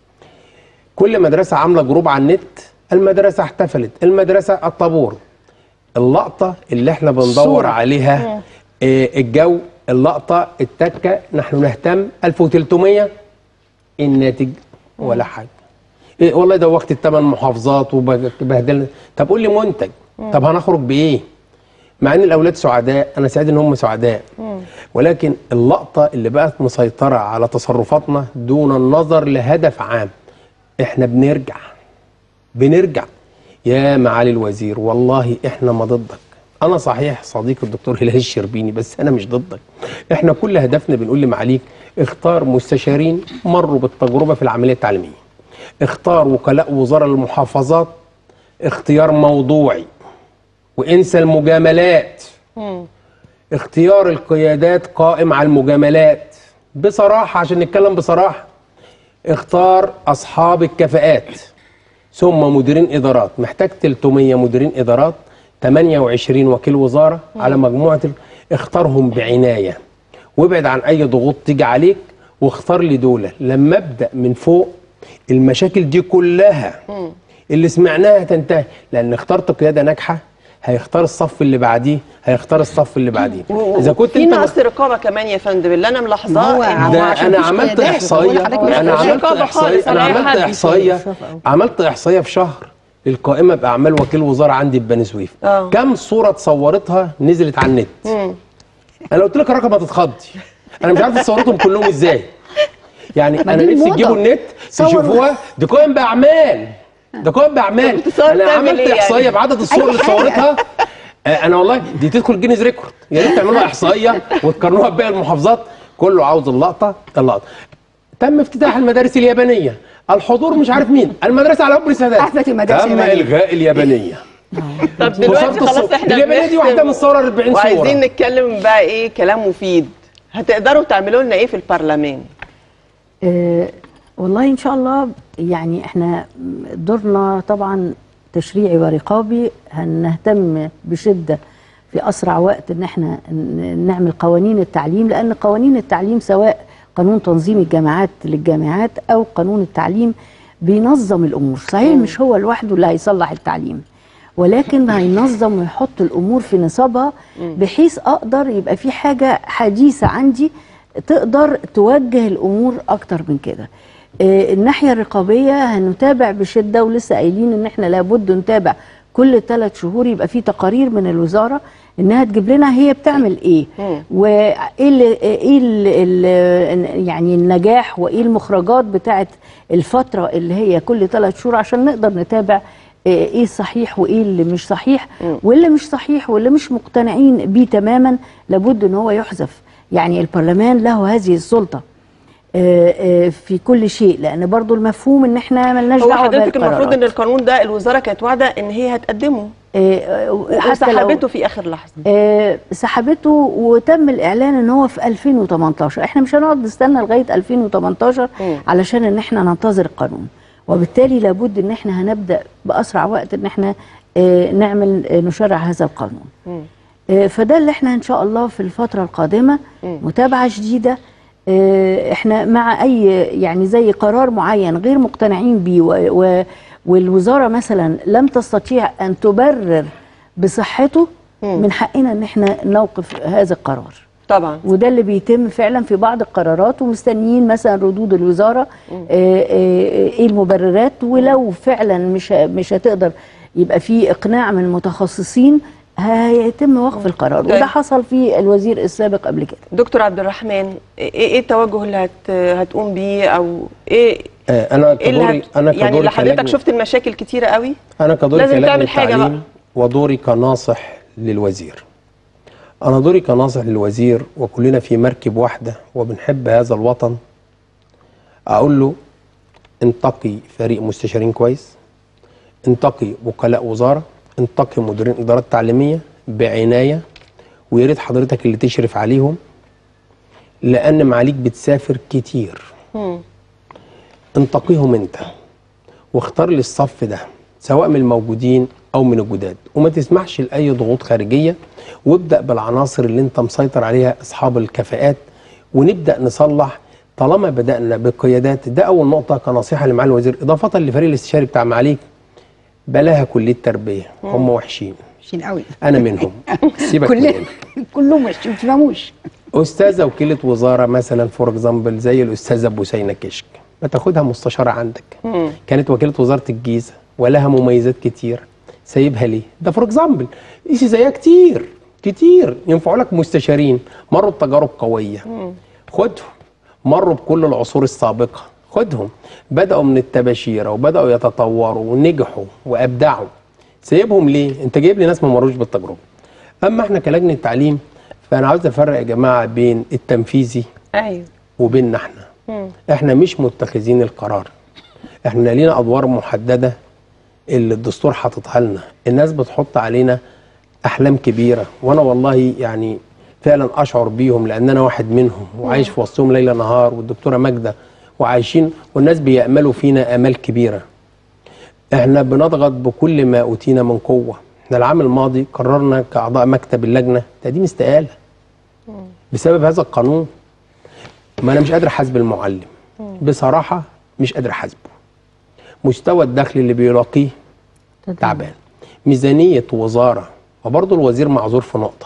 كل مدرسه عامله جروب على النت المدرسه احتفلت المدرسه الطابور اللقطه اللي احنا بندور الصورة. عليها آه الجو اللقطه التكه نحن نهتم 1300 الناتج ولا حاجه إيه والله ده وقت الثمان محافظات وبهدلنا طب قول لي منتج طب هنخرج بايه مع ان الاولاد سعداء انا سعيد ان هم سعداء ولكن اللقطه اللي بقت مسيطره على تصرفاتنا دون النظر لهدف عام احنا بنرجع بنرجع يا معالي الوزير والله احنا ما ضدك انا صحيح صديق الدكتور هلال الشربيني بس انا مش ضدك احنا كل هدفنا بنقول لمعاليك اختار مستشارين مروا بالتجربه في العمليه التعليميه اختار وكلاء وزاره المحافظات اختيار موضوعي وانسى المجاملات مم. اختيار القيادات قائم على المجاملات بصراحة عشان نتكلم بصراحة اختار أصحاب الكفاءات ثم مديرين إدارات محتاج 300 مديرين إدارات 28 وكيل وزارة على مجموعة ال- اختارهم بعناية وابعد عن أي ضغوط تيجي عليك واختار لي دولة لما أبدأ من فوق المشاكل دي كلها مم. اللي سمعناها تنتهي لان اخترت قياده ناجحه هيختار الصف اللي بعديه هيختار الصف اللي بعديه اذا كنت في انت نقص رقابه كمان يا فندم اللي انا ملاحظاه هو- إن ده عشان انا مفيش عملت قيادات، احصائيه بقول لحضرتك مفيش انا قيادات. عملت رقابة احصائيه خالص، انا ولا أي عملت حد احصائيه عملت احصائيه في شهر القائمه باعمال وكيل وزاره عندي في بني سويف آه. كم صوره اتصورتها نزلت على النت مم. انا قلت لك الرقم هتتخضي انا مش عارف تصورتهم كلهم ازاي يعني ما انا دي نفسي الموضة. تجيبوا النت صوروا. تشوفوها دي قائم باعمال ده قائم باعمال بتصور انا تعمل عملت إيه احصائيه يعني؟ بعدد الصور أي اللي حاجة. صورتها آه، انا والله دي تدخل جينيز ريكورد يا ريت تعملوها احصائيه وتقارنوها بباقي المحافظات كله عاوز اللقطه اللقطه تم افتتاح المدارس اليابانيه الحضور مش عارف مين المدرسه على كوبري سادات أحدث المدارس تم اليابانية. الغاء اليابانيه طب دلوقتي وصلت خلاص الصور. احنا اليابانيه دي واحده بنختم. من صور 40 صوره وعايزين نتكلم بقى ايه كلام مفيد هتقدروا تعملوا لنا ايه في البرلمان آه، والله ان شاء الله يعني احنا دورنا طبعا تشريعي ورقابي هنهتم بشده في اسرع وقت ان احنا ن- نعمل قوانين التعليم لان قوانين التعليم سواء قانون تنظيم الجامعات للجامعات او قانون التعليم بينظم الامور صحيح مش هو لوحده اللي هيصلح التعليم ولكن هينظم ويحط الامور في نصابها بحيث اقدر يبقى في حاجه حديثه عندي تقدر توجه الامور اكتر من كده آه، الناحيه الرقابيه هنتابع بشده ولسه قايلين ان احنا لابد نتابع كل ثلاث شهور يبقى في تقارير من الوزاره انها تجيب لنا هي بتعمل ايه مم. وايه ال ايه ال ال يعني النجاح وايه المخرجات بتاعت الفتره اللي هي كل ثلاث شهور عشان نقدر نتابع آه، ايه الصحيح وايه اللي مش صحيح واللي مش صحيح واللي مش مقتنعين بيه تماما لابد ان هو يحذف يعني البرلمان له هذه السلطه آه، آه، في كل شيء لان برضو المفهوم ان احنا ملناش هو دعوه حضرتك المفروض بالقرارات. ان القانون ده الوزاره كانت واعده ان هي هتقدمه آه، آه، حتى لو- وسحبته في اخر لحظه آه، سحبته وتم الاعلان ان هو في 2018 احنا مش هنقعد نستنى لغايه 2018 مم. علشان ان احنا ننتظر القانون وبالتالي لابد ان احنا هنبدا باسرع وقت ان احنا آه، نعمل آه، نشرع هذا القانون مم. آه، فده اللي احنا ان شاء الله في الفتره القادمه مم. متابعه شديده آه، احنا مع اي يعني زي قرار معين غير مقتنعين بيه و- و- والوزاره مثلا لم تستطيع ان تبرر بصحته من حقنا ان احنا نوقف هذا القرار طبعا وده اللي بيتم فعلا في بعض القرارات ومستنيين مثلا ردود الوزاره آه، آه، ايه المبررات ولو فعلا مش ه- مش هتقدر يبقى في اقناع من متخصصين هيتم وقف القرار طيب. وده حصل في الوزير السابق قبل كده دكتور عبد الرحمن ايه ايه التوجه اللي هت هتقوم بيه او ايه آه، انا ايه اللي كدوري هت... انا يعني كدوري اللي حضرتك كلجنة- شفت المشاكل كتيره قوي انا كدوري لازم كلجنة تعمل حاجة تعليم بقى. ودوري كناصح للوزير انا دوري كناصح للوزير وكلنا في مركب واحده وبنحب هذا الوطن اقول له انتقي فريق مستشارين كويس انتقي وكلاء وزاره انتقي مديرين ادارات تعليميه بعنايه ويا ريت حضرتك اللي تشرف عليهم لان معاليك بتسافر كتير انتقيهم انت واختار لي الصف ده سواء من الموجودين او من الجداد وما تسمحش لاي ضغوط خارجيه وابدا بالعناصر اللي انت مسيطر عليها اصحاب الكفاءات ونبدا نصلح طالما بدانا بالقيادات ده اول نقطه كنصيحه لمعالي الوزير اضافه لفريق الاستشاري بتاع معاليك بلاها كليه تربيه هم وحشين وحشين قوي انا منهم سيبك كلنا منهم كلهم مش ما تفهموش استاذه وكيله وزاره مثلا فور اكزامبل زي الاستاذه بوسينه كشك ما تاخدها مستشاره عندك كانت وكيله وزاره الجيزه ولها مميزات كتير سايبها ليه ده فور اكزامبل قيسي زيها كتير كتير ينفعوا لك مستشارين مروا بتجارب قويه خدهم مروا بكل العصور السابقه خدهم بداوا من التباشيره وبداوا يتطوروا ونجحوا وابدعوا سايبهم ليه انت جايب لي ناس ما مروش بالتجربه اما احنا كلجنه تعليم فانا عاوز افرق يا جماعه بين التنفيذي ايوه وبيننا احنا احنا مش متخذين القرار احنا لينا ادوار محدده اللي الدستور حاططها لنا الناس بتحط علينا احلام كبيره وانا والله يعني فعلا اشعر بيهم لان انا واحد منهم وعايش في وسطهم ليل نهار والدكتوره ماجده وعايشين والناس بياملوا فينا امال كبيره احنا بنضغط بكل ما اوتينا من قوه احنا العام الماضي قررنا كاعضاء مكتب اللجنه تقديم استقاله بسبب هذا القانون ما انا مش قادر احاسب المعلم بصراحه مش قادر احاسبه مستوى الدخل اللي بيلاقيه تعبان ميزانيه وزاره وبرضه الوزير معذور في نقطه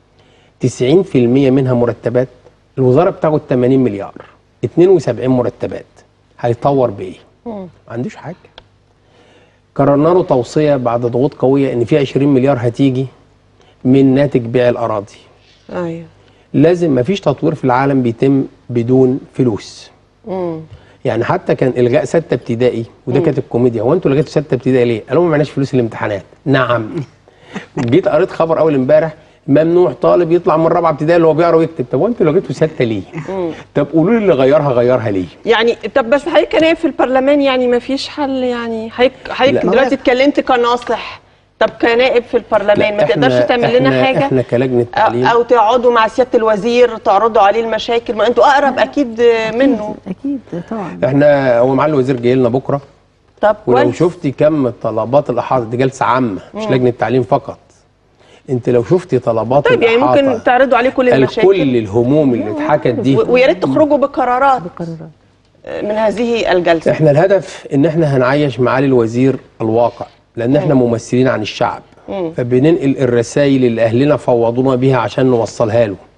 90% منها مرتبات الوزاره بتاخد 80 مليار 72 مرتبات هيطور بايه؟ ما عندوش حاجه قررنا له توصيه بعد ضغوط قويه ان في 20 مليار هتيجي من ناتج بيع الاراضي ايوه لازم مفيش تطوير في العالم بيتم بدون فلوس مم. يعني حتى كان الغاء سته ابتدائي وده مم. كانت الكوميديا هو انتوا لغيتوا سته ابتدائي ليه؟ قالوا ما معناش فلوس الامتحانات نعم جيت قريت خبر اول امبارح ممنوع طالب يطلع من رابعه ابتدائي اللي هو بيقرا ويكتب طب وانتوا لغيتوا سته ليه؟ مم. طب قولوا لي اللي غيرها غيرها ليه؟ يعني طب بس حضرتك كنائب في البرلمان يعني ما فيش حل يعني حضرتك حضرتك لا. دلوقتي اتكلمت كناصح طب كنائب في البرلمان ما لا، تقدرش إحنا- تعمل لنا إحنا- حاجه احنا كلجنه أو, تعليم او تقعدوا مع سياده الوزير تعرضوا عليه المشاكل ما انتوا اقرب اكيد منه اكيد طبعا احنا هو معالي الوزير جاي لنا بكره طب ولو كويس شفتي كم طلبات الاحاطه دي جلسه عامه مش مم. لجنه تعليم فقط انت لو شفتي طلبات طيب يعني الإحاطة، ممكن تعرضوا عليه كل المشاكل الكل الهموم اللي اتحكت دي و- ويا ريت تخرجوا بقرارات من هذه الجلسه احنا الهدف ان احنا هنعيش معالي الوزير الواقع لان احنا ممثلين عن الشعب مم. فبننقل الرسائل اللي اهلنا فوضونا بيها عشان نوصلها له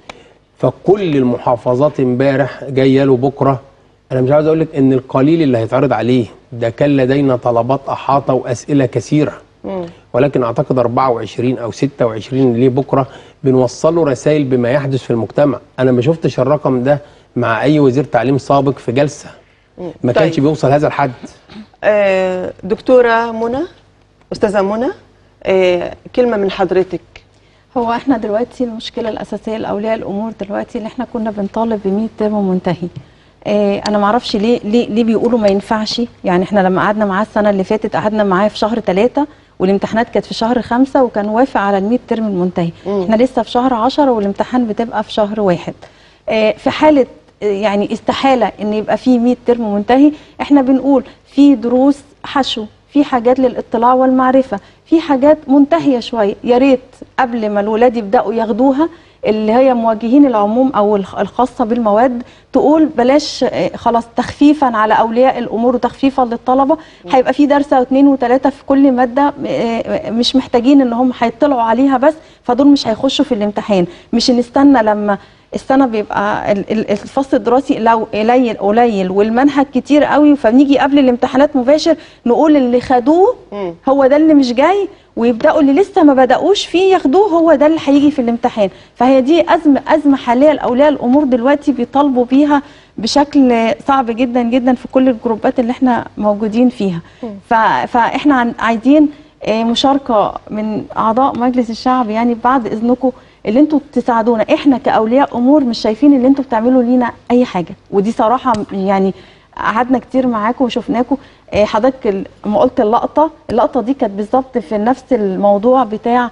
فكل المحافظات امبارح جايه له بكره انا مش عاوز اقول لك ان القليل اللي هيتعرض عليه ده كان لدينا طلبات احاطه واسئله كثيره مم. ولكن اعتقد 24 او 26 ليه بكره بنوصل له رسائل بما يحدث في المجتمع انا ما شفتش الرقم ده مع اي وزير تعليم سابق في جلسه ما طيب. كانش بيوصل هذا الحد آه، دكتوره منى استاذه منى آه، كلمه من حضرتك هو احنا دلوقتي المشكله الاساسيه لاولياء الامور دلوقتي اللي احنا كنا بنطالب ب 100 ترم منتهي اه انا ما اعرفش ليه ليه ليه بيقولوا ما ينفعش يعني احنا لما قعدنا معاه السنه اللي فاتت قعدنا معاه في شهر ثلاثة والامتحانات كانت في شهر خمسة وكان وافق على ال 100 ترم المنتهي احنا لسه في شهر 10 والامتحان بتبقى في شهر واحد اه في حاله آه، يعني استحاله ان يبقى في 100 ترم منتهي احنا بنقول في دروس حشو في حاجات للاطلاع والمعرفه في حاجات منتهيه شويه يا ريت قبل ما الولاد يبداوا ياخدوها اللي هي مواجهين العموم او الخ- الخاصه بالمواد تقول بلاش آه، خلاص تخفيفا على اولياء الامور وتخفيفا للطلبه هيبقى في درس او اتنين وتلاته في كل ماده آه، مش محتاجين ان هم هيطلعوا عليها بس فدول مش هيخشوا في الامتحان مش نستنى لما السنه بيبقى ال- ال- الفصل الدراسي لو قليل قليل والمنهج كتير قوي فبنيجي قبل الامتحانات مباشر نقول اللي خدوه هو ده اللي مش جاي ويبداوا اللي لسه ما بداوش فيه ياخدوه هو ده اللي هيجي في الامتحان فهي دي ازمه ازمه حاليه لاولياء الامور دلوقتي بيطالبوا بيها بشكل صعب جدا جدا في كل الجروبات اللي احنا موجودين فيها ف... فاحنا عن- عايزين آه، مشاركه من اعضاء مجلس الشعب يعني بعد اذنكم اللي انتوا تساعدونا احنا كاولياء امور مش شايفين اللي انتوا بتعملوا لينا اي حاجه ودي صراحه يعني قعدنا كتير معاكم وشفناكم آه، حضرتك ال- ما قلت اللقطه اللقطه دي كانت بالظبط في نفس الموضوع بتاع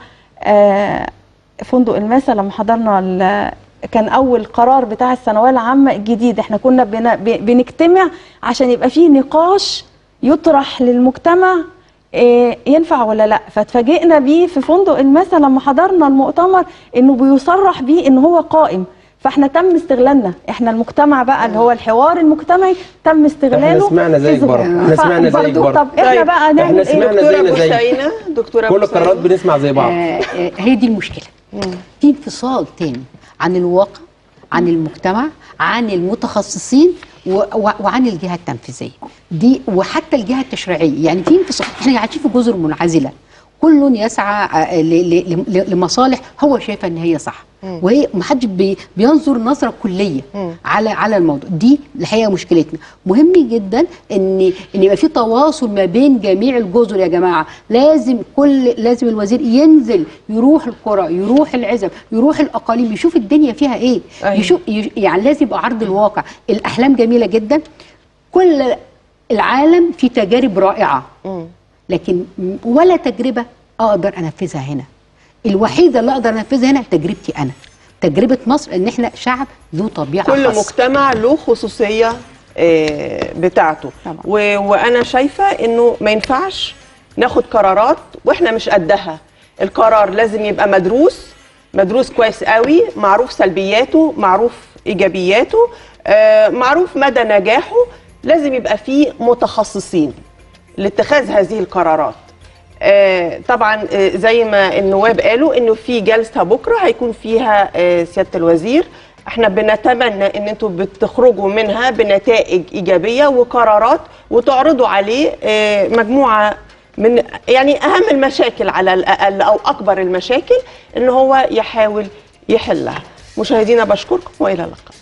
آه، فندق الماسة لما حضرنا ال- كان اول قرار بتاع الثانويه العامه الجديد احنا كنا بن- ب- بنجتمع عشان يبقى فيه نقاش يطرح للمجتمع إيه ينفع ولا لا فاتفاجئنا بيه في فندق الماسة لما حضرنا المؤتمر انه بيصرح بيه ان هو قائم فاحنا تم استغلالنا احنا المجتمع بقى اللي هو الحوار المجتمعي تم استغلاله احنا سمعنا في زيك ظروف. برضه احنا سمعنا زيك فبرضه برضه طب احنا بقى نعمل احنا ايه سمعنا زينا زيك بوسينة دكتوره كل القرارات بنسمع زي بعض آه، آه، هي دي المشكله في انفصال تاني عن الواقع عن المجتمع عن المتخصصين و- و- وعن الجهه التنفيذيه دي وحتى الجهه التشريعيه يعني في انفصال احنا عايشين في جزر منعزله كل يسعى آه، ل- ل- ل- لمصالح هو شايفه ان هي صح وهي محدش بي بينظر نظره كليه على على الموضوع دي الحقيقه مشكلتنا مهم جدا ان ان يبقى في تواصل ما بين جميع الجزر يا جماعه لازم كل لازم الوزير ينزل يروح القرى يروح العزب يروح الاقاليم يشوف الدنيا فيها ايه أيوة. يشوف يش- يعني لازم يبقى عرض الواقع الاحلام جميله جدا كل العالم في تجارب رائعه لكن م- ولا تجربه اقدر انفذها هنا الوحيده اللي اقدر انفذها هنا تجربتي انا تجربه مصر ان احنا شعب ذو طبيعه كل خاصة. مجتمع له خصوصيه آه، بتاعته و... وانا شايفه انه ما ينفعش ناخد قرارات واحنا مش قدها القرار لازم يبقى مدروس مدروس كويس قوي معروف سلبياته معروف ايجابياته آه، معروف مدى نجاحه لازم يبقى فيه متخصصين لاتخاذ هذه القرارات آه، طبعا آه، زي ما النواب قالوا انه في جلسه بكره هيكون فيها آه، سياده الوزير احنا بنتمنى ان انتوا بتخرجوا منها بنتائج ايجابيه وقرارات وتعرضوا عليه آه، مجموعه من يعني اهم المشاكل على الاقل او اكبر المشاكل ان هو يحاول يحلها مشاهدينا بشكركم والى اللقاء